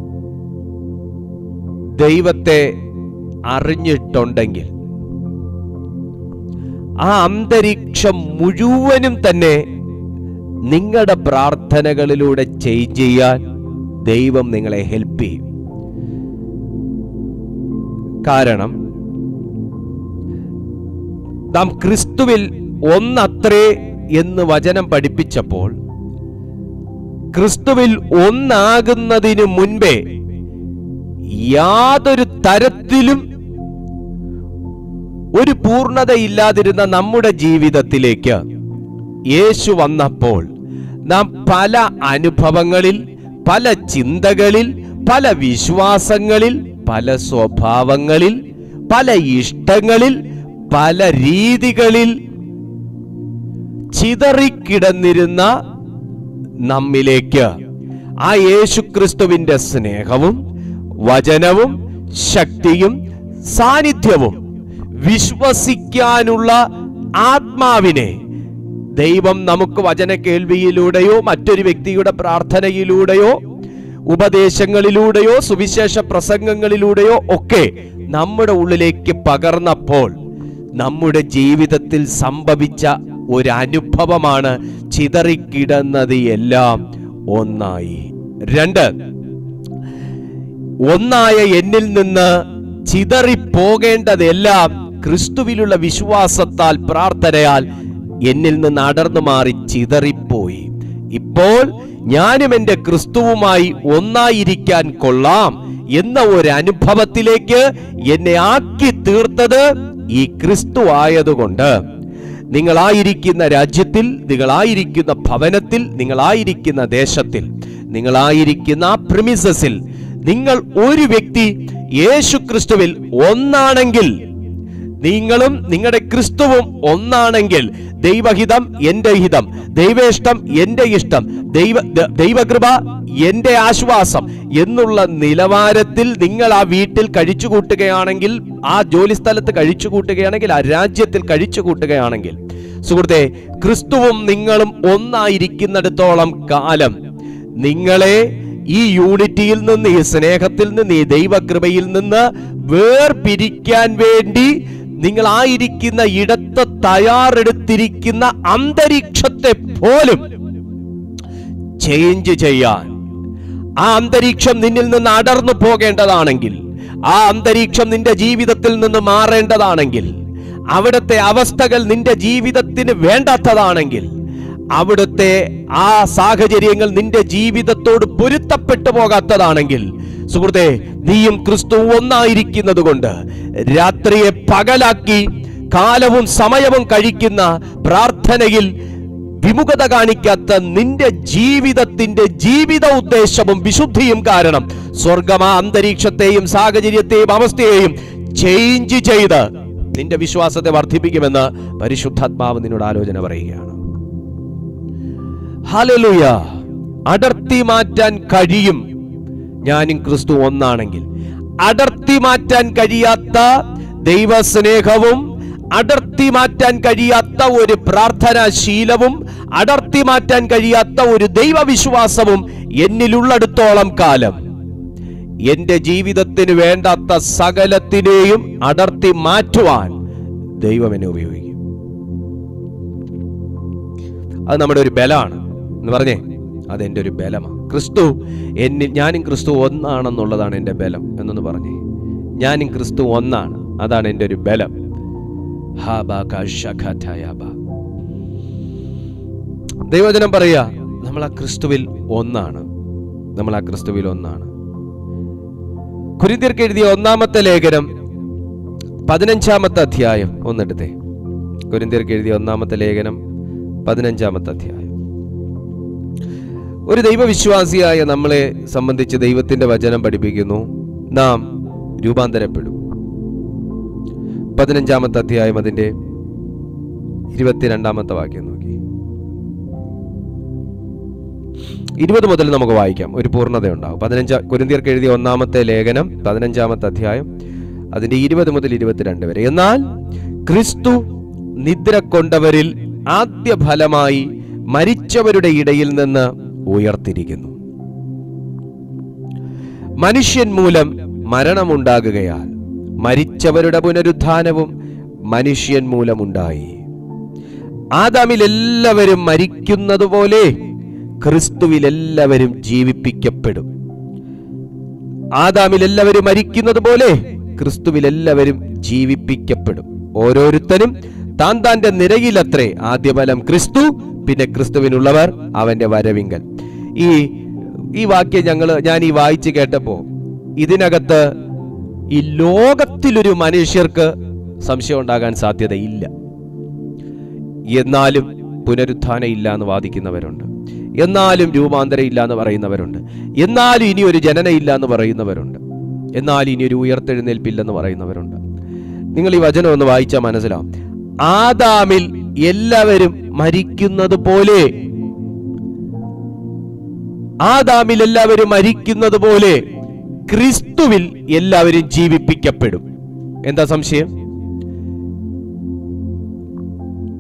ദൈവത്തെ അറിഞ്ഞിട്ടുണ്ടെങ്കിൽ ആ അന്തരീക്ഷം മുഴുവനും തന്നെ നിങ്ങളുടെ പ്രാർത്ഥനകളിലൂടെ ചേഞ്ച് ചെയ്യാൻ ദൈവം നിങ്ങളെ ഹെൽപ്പ് ചെയ്യും കാരണം നാം ക്രിസ്തുവിൽ ഒന്നത്രേ എന്ന് വചനം പഠിപ്പിച്ചപ്പോൾ ക്രിസ്തുവിൽ ഒന്നാകുന്നതിന് മുൻപേ യാതൊരു തരത്തിലും ഒരു പൂർണ്ണതയില്ലാതിരുന്ന നമ്മുടെ ജീവിതത്തിലേക്ക് യേശു വന്നപ്പോൾ നാം പല അനുഭവങ്ങളിൽ പല ചിന്തകളിൽ പല വിശ്വാസങ്ങളിൽ പല സ്വഭാവങ്ങളിൽ പല ഇഷ്ടങ്ങളിൽ പല രീതികളിൽ ചിതറിക്കിടന്നിരുന്ന നമ്മിലേക്ക് ആ യേശുക്രിസ്തുവിന്റെ സ്നേഹവും വചനവും ശക്തിയും സാന്നിധ്യവും വിശ്വസിക്കാനുള്ള ആത്മാവിനെ ദൈവം നമുക്ക് വചന കേൾവിയിലൂടെയോ മറ്റൊരു വ്യക്തിയുടെ പ്രാർത്ഥനയിലൂടെയോ ഉപദേശങ്ങളിലൂടെയോ സുവിശേഷ പ്രസംഗങ്ങളിലൂടെയോ ഒക്കെ നമ്മുടെ ഉള്ളിലേക്ക് പകർന്നപ്പോൾ നമ്മുടെ ജീവിതത്തിൽ സംഭവിച്ച ഒരു അനുഭവമാണ് ചിതറിക്കിടന്നത് എല്ലാം ഒന്നായി രണ്ട് ഒന്നായ എന്നിൽ നിന്ന് ചിതറിപ്പോകേണ്ടതെല്ലാം ക്രിസ്തുവിലുള്ള വിശ്വാസത്താൽ പ്രാർത്ഥനയാൽ എന്നിൽ നിന്ന് അടർന്നു മാറി ചിതറിപ്പോയി ഇപ്പോൾ ഞാനും എൻ്റെ ക്രിസ്തുവുമായി ഒന്നായിരിക്കാൻ കൊള്ളാം എന്ന ഒരു അനുഭവത്തിലേക്ക് എന്നെ ആക്കി തീർത്തത് ഈ ക്രിസ്തു ആയതുകൊണ്ട് നിങ്ങളായിരിക്കുന്ന രാജ്യത്തിൽ നിങ്ങളായിരിക്കുന്ന ഭവനത്തിൽ നിങ്ങളായിരിക്കുന്ന ദേശത്തിൽ നിങ്ങളായിരിക്കുന്ന പ്രിമിസസിൽ നിങ്ങൾ ഒരു വ്യക്തി യേശു ക്രിസ്തുവിൽ ഒന്നാണെങ്കിൽ നിങ്ങളും നിങ്ങളുടെ ക്രിസ്തുവും ഒന്നാണെങ്കിൽ ദൈവഹിതം എന്റെ ഹിതം ദൈവേഷ്ടം എന്റെ ഇഷ്ടം ദൈവ ദ- ദൈവകൃപ എന്റെ ആശ്വാസം എന്നുള്ള നിലവാരത്തിൽ നിങ്ങൾ ആ വീട്ടിൽ കഴിച്ചു കൂട്ടുകയാണെങ്കിൽ ആ ജോലി സ്ഥലത്ത് കഴിച്ചു കൂട്ടുകയാണെങ്കിൽ ആ രാജ്യത്തിൽ കഴിച്ചു കൂട്ടുകയാണെങ്കിൽ സുഹൃത്തെ ക്രിസ്തുവും നിങ്ങളും ഒന്നായിരിക്കുന്നിടത്തോളം കാലം നിങ്ങളെ ഈ യൂണിറ്റിയിൽ നിന്ന് ഈ സ്നേഹത്തിൽ നിന്ന് ഈ ദൈവകൃപയിൽ നിന്ന് വേർപിരിക്കാൻ വേണ്ടി നിങ്ങളായിരിക്കുന്ന ഇടത്ത് തയ്യാറെടുത്തിരിക്കുന്ന അന്തരീക്ഷത്തെ പോലും ചേഞ്ച് ചെയ്യാൻ ആ അന്തരീക്ഷം നിന്നിൽ നിന്ന് അടർന്നു പോകേണ്ടതാണെങ്കിൽ ആ അന്തരീക്ഷം നിന്റെ ജീവിതത്തിൽ നിന്ന് മാറേണ്ടതാണെങ്കിൽ അവിടുത്തെ അവസ്ഥകൾ നിന്റെ ജീവിതത്തിന് വേണ്ടാത്തതാണെങ്കിൽ അവിടുത്തെ ആ സാഹചര്യങ്ങൾ നിന്റെ ജീവിതത്തോട് പൊരുത്തപ്പെട്ടു പോകാത്തതാണെങ്കിൽ സുഹൃത്തെ നീയും ക്രിസ്തു ഒന്നായിരിക്കുന്നത് കൊണ്ട് രാത്രിയെ പകലാക്കി കാലവും സമയവും കഴിക്കുന്ന പ്രാർത്ഥനയിൽ വിമുഖത കാണിക്കാത്ത നിന്റെ ജീവിതത്തിന്റെ ജീവിത ഉദ്ദേശവും വിശുദ്ധിയും കാരണം സ്വർഗം ആ അന്തരീക്ഷത്തെയും സാഹചര്യത്തെയും അവസ്ഥയെയും ചേഞ്ച് ചെയ്ത് നിന്റെ വിശ്വാസത്തെ വർദ്ധിപ്പിക്കുമെന്ന് പരിശുദ്ധാത്മാവ് നിന്നോട് ആലോചന പറയുകയാണ് ഹല്ലേലൂയ അടർത്തി മാറ്റാൻ കഴിയും ഞാനും ക്രിസ്തു ഒന്നാണെങ്കിൽ അടർത്തി മാറ്റാൻ കഴിയാത്ത ദൈവസ്നേഹവും അടർത്തി മാറ്റാൻ കഴിയാത്ത ഒരു പ്രാർത്ഥനാശീലവും അടർത്തി മാറ്റാൻ കഴിയാത്ത ഒരു ദൈവവിശ്വാസവും എന്നിലുള്ളിടത്തോളം കാലം എന്റെ ജീവിതത്തിന് വേണ്ടാത്ത സകലത്തിനെയും അടർത്തി മാറ്റുവാൻ ദൈവം എന്നെ ഉപയോഗിക്കും അത് നമ്മുടെ ഒരു ബലമാണ് എന്ന് പറഞ്ഞേ അതെന്റെ ഒരു ബലമാണ് ക്രിസ്തു എന്നിൽ ഞാനും ക്രിസ്തു ഒന്നാണെന്നുള്ളതാണ് എൻ്റെ ബലം എന്നൊന്ന് പറഞ്ഞേ ഞാനും ക്രിസ്തു ഒന്നാണ് അതാണ് എൻ്റെ ഒരു ബലം ഹാ ബാ കാ ഷഖ ഥ യാ ബാ. ദൈവവചനം പറയുക നമ്മൾ ആ ക്രിസ്തുവിൽ ഒന്നാണ് നമ്മൾ ആ ക്രിസ്തുവിൽ ഒന്നാണ് കുരിന്തിയർക്ക് എഴുതിയ ഒന്നാമത്തെ ലേഖനം പതിനഞ്ചാമത്തെ അധ്യായം ഒന്നെടുത്തേ കുരിന്തിയർക്ക് എഴുതിയ ഒന്നാമത്തെ ലേഖനം പതിനഞ്ചാമത്തെ അധ്യായം ഒരു ദൈവവിശ്വാസിയായ നമ്മളെ സംബന്ധിച്ച് ദൈവത്തിന്റെ വചനം പഠിപ്പിക്കുന്നു നാം രൂപാന്തരപ്പെടും പതിനഞ്ചാമത്തെ അധ്യായം അതിന്റെ ഇരുപത്തിരണ്ടാമത്തെ വാക്യം നോക്കി ഇരുപത് മുതൽ നമുക്ക് വായിക്കാം ഒരു പൂർണ്ണത ഉണ്ടാവും പതിനഞ്ചാം കുരിന്തിയർക്ക് എഴുതിയ ഒന്നാമത്തെ ലേഖനം പതിനഞ്ചാമത്തെ അധ്യായം അതിന്റെ ഇരുപത് മുതൽ ഇരുപത്തിരണ്ട് വരെ എന്നാൽ ക്രിസ്തു നിദ്ര കൊണ്ടവരിൽ ആദ്യ ഫലമായി മരിച്ചവരുടെ ഇടയിൽ നിന്ന് ഉയർത്തിരിക്കുന്നു മനുഷ്യൻ മൂലം മരണമുണ്ടാകുകയാൽ മരിച്ചവരുടെ പുനരുത്ഥാനവും മനുഷ്യൻ മൂലമുണ്ടായി ആദാമിൽ എല്ലാവരും മരിക്കുന്നത് പോലെ ക്രിസ്തുവിൽ എല്ലാവരും ജീവിപ്പിക്കപ്പെടും ആദാമിൽ എല്ലാവരും മരിക്കുന്നത് പോലെ ക്രിസ്തുവിൽ എല്ലാവരും ജീവിപ്പിക്കപ്പെടും ഓരോരുത്തരും താൻ താന്റെ നിരയിലത്രേ ആദ്യഫലം ക്രിസ്തു പിന്നെ ക്രിസ്തുവിനുള്ളവർ അവന്റെ വരവിങ്കൽ ഈ ഈ വാക്യം ഞങ്ങൾ ഞാൻ ഈ വായിച്ചു കേട്ടപ്പോ ഇതിനകത്ത് ഈ ലോകത്തിലൊരു മനുഷ്യർക്ക് സംശയം ഉണ്ടാകാൻ സാധ്യതയില്ല എന്നാലും പുനരുത്ഥാനം ഇല്ല എന്ന് വാദിക്കുന്നവരുണ്ട് എന്നാലും രൂപാന്തരം ഇല്ല എന്ന് പറയുന്നവരുണ്ട് എന്നാലും ഇനി ഒരു ജനന ഇല്ല എന്ന് പറയുന്നവരുണ്ട് എന്നാലും ഇനി ഒരു ഉയർത്തെഴുന്നേൽപ്പില്ലെന്ന് പറയുന്നവരുണ്ട് നിങ്ങൾ ഈ വചനം ഒന്ന് വായിച്ചാൽ മനസ്സിലാവും ആദാമിൽ എല്ലാവരും മരിക്കുന്നത് പോലെ ആദാമിൽ എല്ലാവരും മരിക്കുന്നത് പോലെ ക്രിസ്തുവിൽ എല്ലാവരും ജീവിപ്പിക്കപ്പെടും എന്താ സംശയം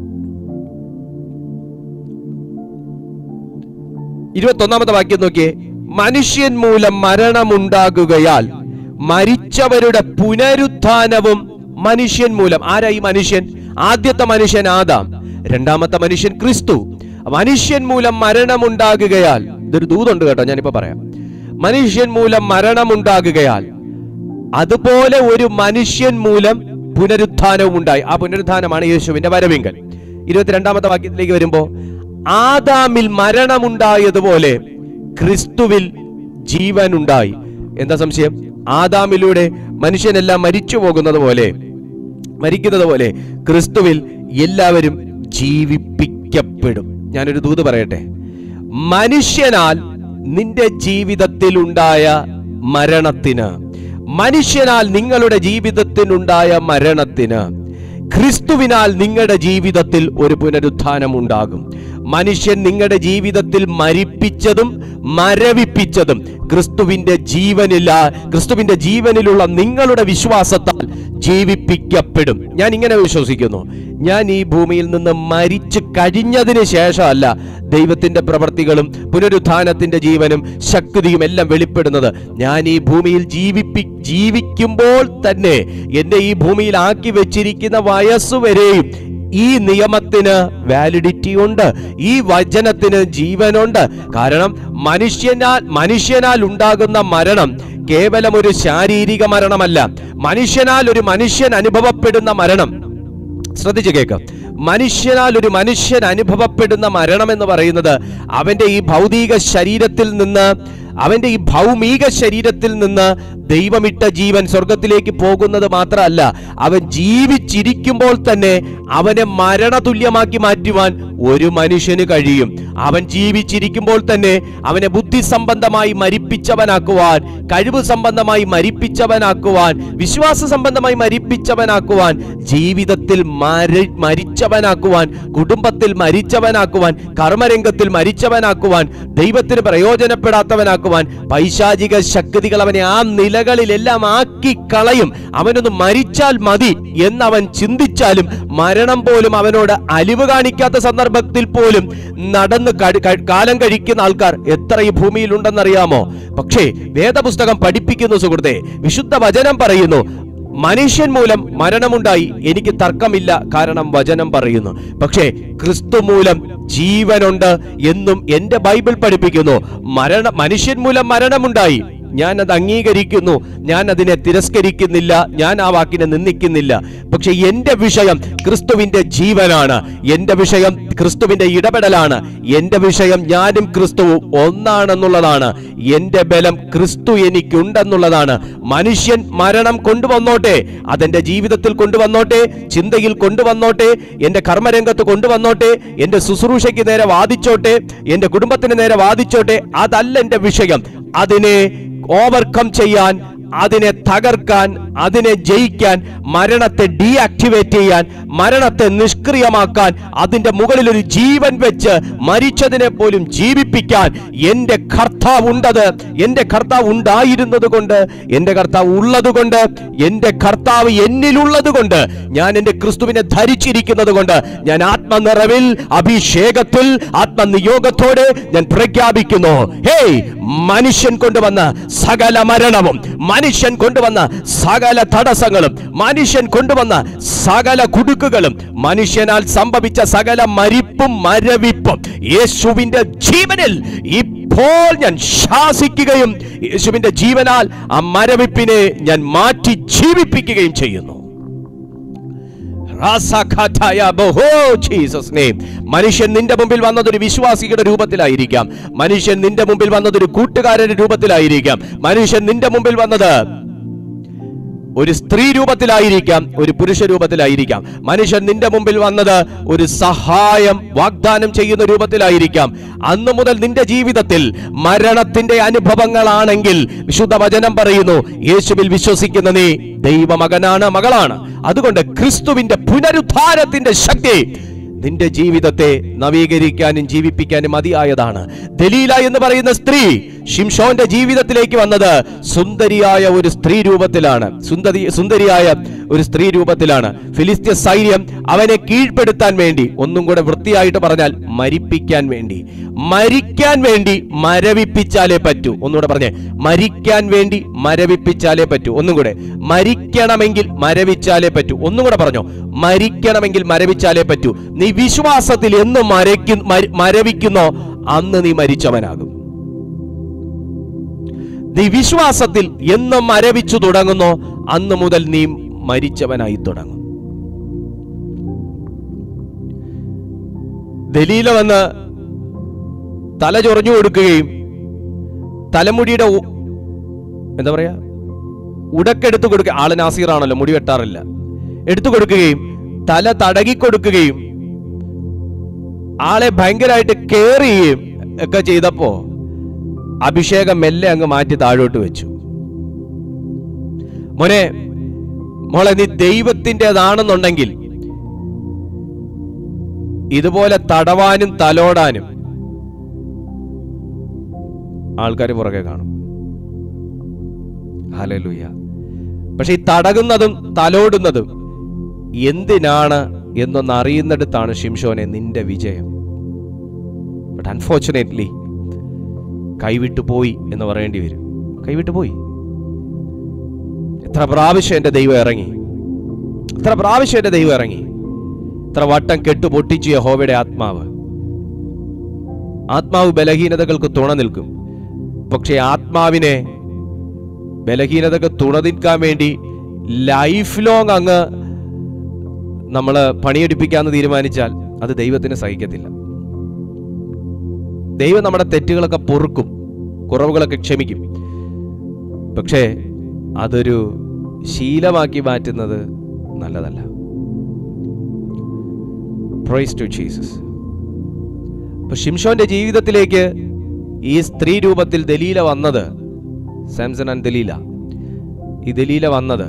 ഇരുപത്തൊന്നാമത്തെ വാക്യം നോക്കിയേ മനുഷ്യൻ മൂലം മരണമുണ്ടാകുകയാൽ മരിച്ചവരുടെ പുനരുത്ഥാനവും മനുഷ്യൻ മൂലം ആരാ ഈ മനുഷ്യൻ ആദ്യത്തെ മനുഷ്യൻ ആദാം രണ്ടാമത്തെ മനുഷ്യൻ ക്രിസ്തു മനുഷ്യൻ മൂലം മരണമുണ്ടാകുകയാൽ ഇതൊരു ദൂതുണ്ട് കേട്ടോ ഞാനിപ്പോ പറയാം മനുഷ്യൻ മൂലം മരണമുണ്ടാകുകയാൽ അതുപോലെ ഒരു മനുഷ്യൻ മൂലം പുനരുത്ഥാനവും ഉണ്ടായി ആ പുനരുത്ഥാനമാണ് യേശുവിന്റെ വരവിങ്കൽ ഇരുപത്തിരണ്ടാമത്തെ വാക്യത്തിലേക്ക് വരുമ്പോ ആദാമിൽ മരണമുണ്ടായതുപോലെ ക്രിസ്തുവിൽ ജീവൻ ഉണ്ടായി എന്താ സംശയം ആദാമിലൂടെ മനുഷ്യനെല്ലാം മരിച്ചു പോകുന്നത് പോലെ മരിക്കുന്നത് പോലെ ക്രിസ്തുവിൽ എല്ലാവരും ജീവിപ്പിക്കപ്പെടും ഞാനൊരു ദൂത് പറയട്ടെ മനുഷ്യനാൽ നിന്റെ ജീവിതത്തിൽ ഉണ്ടായ മരണത്തിന് മനുഷ്യനാൽ നിങ്ങളുടെ ജീവിതത്തിനുണ്ടായ മരണത്തിന് ക്രിസ്തുവിനാൽ നിങ്ങളുടെ ജീവിതത്തിൽ ഒരു പുനരുത്ഥാനം ഉണ്ടാകും മനുഷ്യൻ നിങ്ങളുടെ ജീവിതത്തിൽ മരിപ്പിച്ചതും മരവിപ്പിച്ചതും ക്രിസ്തുവിന്റെ ജീവനില്ല ക്രിസ്തുവിന്റെ ജീവനിലുള്ള നിങ്ങളുടെ വിശ്വാസത്താൽ ജീവിപ്പിക്കപ്പെടും ഞാൻ ഇങ്ങനെ വിശ്വസിക്കുന്നു ഞാൻ ഈ ഭൂമിയിൽ നിന്ന് മരിച്ചു കഴിഞ്ഞതിന് ശേഷമല്ല ദൈവത്തിന്റെ പ്രവർത്തികളും പുനരുത്ഥാനത്തിന്റെ ജീവനും ശക്തിയും എല്ലാം വെളിപ്പെടുന്നത് ഞാൻ ഈ ഭൂമിയിൽ ജീവിപ്പി ജീവിക്കുമ്പോൾ തന്നെ എന്നെ ഈ ഭൂമിയിൽ ആക്കി വെച്ചിരിക്കുന്ന വയസ്സുവരെയും ഈ നിയമത്തിന് വാലിഡിറ്റി ഉണ്ട് ഈ വചനത്തിന് ജീവനുണ്ട് കാരണം മനുഷ്യനാൽ മനുഷ്യനാൽ ഉണ്ടാകുന്ന മരണം കേവലം ഒരു ശാരീരിക മരണമല്ല മനുഷ്യനാൽ ഒരു മനുഷ്യൻ അനുഭവപ്പെടുന്ന മരണം ശ്രദ്ധിച്ചു കേൾക്കാം മനുഷ്യനാൽ ഒരു മനുഷ്യൻ അനുഭവപ്പെടുന്ന മരണം എന്ന് പറയുന്നത് അവന്റെ ഈ ഭൗതിക ശരീരത്തിൽ നിന്ന് അവന്റെ ഈ ഭൗമിക ശരീരത്തിൽ നിന്ന് ദൈവമിട്ട ജീവൻ സ്വർഗത്തിലേക്ക് പോകുന്നത് മാത്രമല്ല അവൻ ജീവിച്ചിരിക്കുമ്പോൾ തന്നെ അവനെ മരണതുല്യമാക്കി മാറ്റുവാൻ ഒരു മനുഷ്യന് കഴിയും അവൻ ജീവിച്ചിരിക്കുമ്പോൾ തന്നെ അവനെ ബുദ്ധി സംബന്ധമായി മരിപ്പിച്ചവനാക്കുവാൻ കഴിവ് സംബന്ധമായി മരിപ്പിച്ചവനാക്കുവാൻ വിശ്വാസ സംബന്ധമായി മരിപ്പിച്ചവനാക്കുവാൻ ജീവിതത്തിൽ മരി മരിച്ചവനാക്കുവാൻ കുടുംബത്തിൽ മരിച്ചവനാക്കുവാൻ കർമ്മരംഗത്തിൽ മരിച്ചവനാക്കുവാൻ ദൈവത്തിന് പ്രയോജനപ്പെടാത്തവനാക്കുവാൻ പൈശാചിക ശക്തികൾ അവനെ ആ നിലകളിലെല്ലാം ആക്കി കളയും അവനൊന്ന് മരിച്ചാൽ മതി എന്നവൻ ചിന്തിച്ചാലും മരണം പോലും അവനോട് അലിവ് കാണിക്കാത്ത സന്ദർഭത്തിൽ പോലും നടന്ന് കടി- ക- കാലം കഴിക്കുന്ന ആൾക്കാർ എത്ര ഈ ഭൂമിയിൽ ഉണ്ടെന്നറിയാമോ പക്ഷേ വേദപുസ്തകം പഠിപ്പിക്കുന്നു സുഹൃത്തെ വിശുദ്ധ വചനം പറയുന്നു മനുഷ്യൻ മൂലം മരണമുണ്ടായി എനിക്ക് തർക്കമില്ല കാരണം വചനം പറയുന്നു പക്ഷേ ക്രിസ്തു മൂലം ജീവനുണ്ട് എന്നും എന്റെ ബൈബിൾ പഠിപ്പിക്കുന്നു മരണ മനുഷ്യൻ മൂലം മരണമുണ്ടായി ഞാൻ അത് അംഗീകരിക്കുന്നു ഞാൻ അതിനെ തിരസ്കരിക്കുന്നില്ല ഞാൻ ആ വാക്കിനെ നിന്ദിക്കുന്നില്ല പക്ഷെ എന്റെ വിഷയം ക്രിസ്തുവിന്റെ ജീവനാണ് എന്റെ വിഷയം ക്രിസ്തുവിന്റെ ഇടപെടലാണ് എന്റെ വിഷയം ഞാനും ക്രിസ്തുവും ഒന്നാണെന്നുള്ളതാണ് എന്റെ ബലം ക്രിസ്തു എനിക്കുണ്ടെന്നുള്ളതാണ് മനുഷ്യൻ മരണം കൊണ്ടുവന്നോട്ടെ അതെന്റെ ജീവിതത്തിൽ കൊണ്ടുവന്നോട്ടെ ചിന്തയിൽ കൊണ്ടുവന്നോട്ടെ എന്റെ കർമ്മരംഗത്ത് കൊണ്ടുവന്നോട്ടെ എന്റെ ശുശ്രൂഷയ്ക്ക് നേരെ വാദിച്ചോട്ടെ എന്റെ കുടുംബത്തിന് നേരെ വാദിച്ചോട്ടെ അതല്ല എന്റെ വിഷയം അതിനെ ഓവർകം ചെയ്യാൻ അതിനെ തകർക്കാൻ അതിനെ ജയിക്കാൻ മരണത്തെ ഡീആക്ടിവേറ്റ് ചെയ്യാൻ മരണത്തെ നിഷ്ക്രിയമാക്കാൻ അതിന്റെ മുകളിൽ ഒരു ജീവൻ വെച്ച് മരിച്ചതിനെ പോലും ജീവിപ്പിക്കാൻ എന്റെ കർത്താവ് ഉണ്ടത് എന്റെ കർത്താവ് ഉണ്ടായിരുന്നത് കൊണ്ട് എന്റെ കർത്താവ് ഉള്ളത് കൊണ്ട് എന്റെ കർത്താവ് എന്നിലുള്ളത് കൊണ്ട് ഞാൻ എന്റെ ക്രിസ്തുവിനെ ധരിച്ചിരിക്കുന്നത് കൊണ്ട് ഞാൻ ആത്മനിറവിൽ അഭിഷേകത്തിൽ ആത്മനിയോഗത്തോടെ ഞാൻ പ്രഖ്യാപിക്കുന്നു ഹേയ് മനുഷ്യൻ കൊണ്ടുവന്ന സകല മരണവും മനുഷ്യൻ കൊണ്ടുവന്ന സകല തടസ്സങ്ങളും മനുഷ്യൻ കൊണ്ടുവന്ന സകല കുടുക്കുകളും മനുഷ്യനാൽ സംഭവിച്ച സകല മരിപ്പും മരവിപ്പും യേശുവിന്റെ ജീവനിൽ ഇപ്പോൾ ഞാൻ ശാസിക്കുകയും യേശുവിന്റെ ജീവനാൽ ആ മരവിപ്പിനെ ഞാൻ മാറ്റി ജീവിപ്പിക്കുകയും ചെയ്യുന്നു റാസഖാറ്റായ ബഹോ ജീസസ് നെയിം. മനുഷ്യൻ നിന്റെ മുമ്പിൽ വന്നത് ഒരു വിശ്വാസിയുടെ രൂപത്തിലായിരിക്കാം മനുഷ്യൻ നിന്റെ മുമ്പിൽ വന്നത് ഒരു കൂട്ടുകാരന്റെ രൂപത്തിലായിരിക്കാം മനുഷ്യൻ നിന്റെ മുമ്പിൽ വന്നത് ഒരു സ്ത്രീ രൂപത്തിലായിരിക്കാം ഒരു പുരുഷ രൂപത്തിലായിരിക്കാം മനുഷ്യൻ നിന്റെ മുമ്പിൽ വന്നത് ഒരു സഹായം വാഗ്ദാനം ചെയ്യുന്ന രൂപത്തിലായിരിക്കാം അന്നു മുതൽ നിന്റെ ജീവിതത്തിൽ മരണത്തിന്റെ അനുഭവങ്ങളാണെങ്കിൽ വിശുദ്ധ വചനം പറയുന്നു യേശുവിൽ വിശ്വസിക്കുന്ന നീ ദൈവമകനാണ് മകളാണ് അതുകൊണ്ട് ക്രിസ്തുവിന്റെ പുനരുദ്ധാരത്തിന്റെ ശക്തി നിന്റെ ജീവിതത്തെ നവീകരിക്കാനും ജീവിപ്പിക്കാനും മതിയായതാണ് ദലീല എന്ന് പറയുന്ന സ്ത്രീ ഷിംഷോന്റെ ജീവിതത്തിലേക്ക് വന്നത് സുന്ദരിയായ ഒരു സ്ത്രീ രൂപത്തിലാണ് സുന്ദരി സുന്ദരിയായ ഒരു സ്ത്രീ രൂപത്തിലാണ് ഫിലിസ്തീയ സൈന്യം അവനെ കീഴ്പ്പെടുത്താൻ വേണ്ടി ഒന്നും കൂടെ വൃത്തിയായിട്ട് പറഞ്ഞാൽ മരിപ്പിക്കാൻ വേണ്ടി മരിക്കാൻ വേണ്ടി മരവിപ്പിച്ചാലേ പറ്റൂ ഒന്നുകൂടെ പറഞ്ഞേ മരിക്കാൻ വേണ്ടി മരവിപ്പിച്ചാലേ പറ്റൂ ഒന്നും കൂടെ മരിക്കണമെങ്കിൽ മരവിച്ചാലേ പറ്റൂ ഒന്നും കൂടെ പറഞ്ഞോ മരിക്കണമെങ്കിൽ മരവിച്ചാലേ പറ്റൂ നീ വിശ്വാസത്തിൽ എന്ന് മരയ്ക്കു മര- മരവിക്കുന്നോ അന്ന് നീ മരിച്ചവനാകും നീ വിശ്വാസത്തിൽ എന്ന് മരവിച്ചു തുടങ്ങുന്നോ അന്ന് മുതൽ നീ മരിച്ചവനായി തുടങ്ങും ദലീല വന്ന് തല ചൊറിഞ്ഞു കൊടുക്കുകയും തലമുടിയുടെ ഉ- എന്താ പറയാ ഉടക്കെടുത്തു കൊടുക്കുക ആള് നാസീറാണല്ലോ മുടി വെട്ടാറില്ല എടുത്തു കൊടുക്കുകയും തല തടകി കൊടുക്കുകയും ആളെ ഭയങ്കരമായിട്ട് കയറുകയും ഒക്കെ ചെയ്തപ്പോ അഭിഷേകം മെല്ലെ അങ്ങ് മാറ്റി താഴോട്ട് വെച്ചു മോനെ മോളെ നീ ദൈവത്തിൻ്റെതാണെന്നുണ്ടെങ്കിൽ ഇതുപോലെ തടവാനും തലോടാനും ആൾക്കാർ പുറകെ കാണും ഹലലുയ പക്ഷെ ഈ തടകുന്നതും തലോടുന്നതും എന്തിനാണ് എന്നൊന്ന് അറിയുന്നിടത്താണ് ഷിംഷോനെ നിന്റെ വിജയം ബട്ട് അൺഫോർച്ചുനേറ്റ്ലി കൈവിട്ടു പോയി എന്ന് പറയേണ്ടി വരും കൈവിട്ടു പോയി എത്ര പ്രാവശ്യം എൻ്റെ ദൈവം ഇറങ്ങി എത്ര പ്രാവശ്യം എൻ്റെ ദൈവം ഇറങ്ങി എത്ര വട്ടം കെട്ടു പൊട്ടിച്ചു യഹോവയുടെ ആത്മാവ് ആത്മാവ് ബലഹീനതകൾക്ക് തുണ നിൽക്കും പക്ഷേ ആത്മാവിനെ ബലഹീനതക്ക് തുണ നിൽക്കാൻ വേണ്ടി ലൈഫ് ലോങ് അങ്ങ് നമ്മൾ പണിയെടുപ്പിക്കാന്ന് തീരുമാനിച്ചാൽ അത് ദൈവത്തിന് സഹിക്കത്തില്ല ദൈവം നമ്മുടെ തെറ്റുകളൊക്കെ പൊറുക്കും കുറവുകളൊക്കെ ക്ഷമിക്കും പക്ഷേ അതൊരു ശീലമാക്കി മാറ്റുന്നത് നല്ലതല്ല പ്രൈസ് ടു ജീസസ് അപ്പൊ ഷിംഷോന്റെ ജീവിതത്തിലേക്ക് ഈ സ്ത്രീ രൂപത്തിൽ ദലീല വന്നത് സാംസൺ ആൻഡ് ദലീല ഈ ദലീല വന്നത്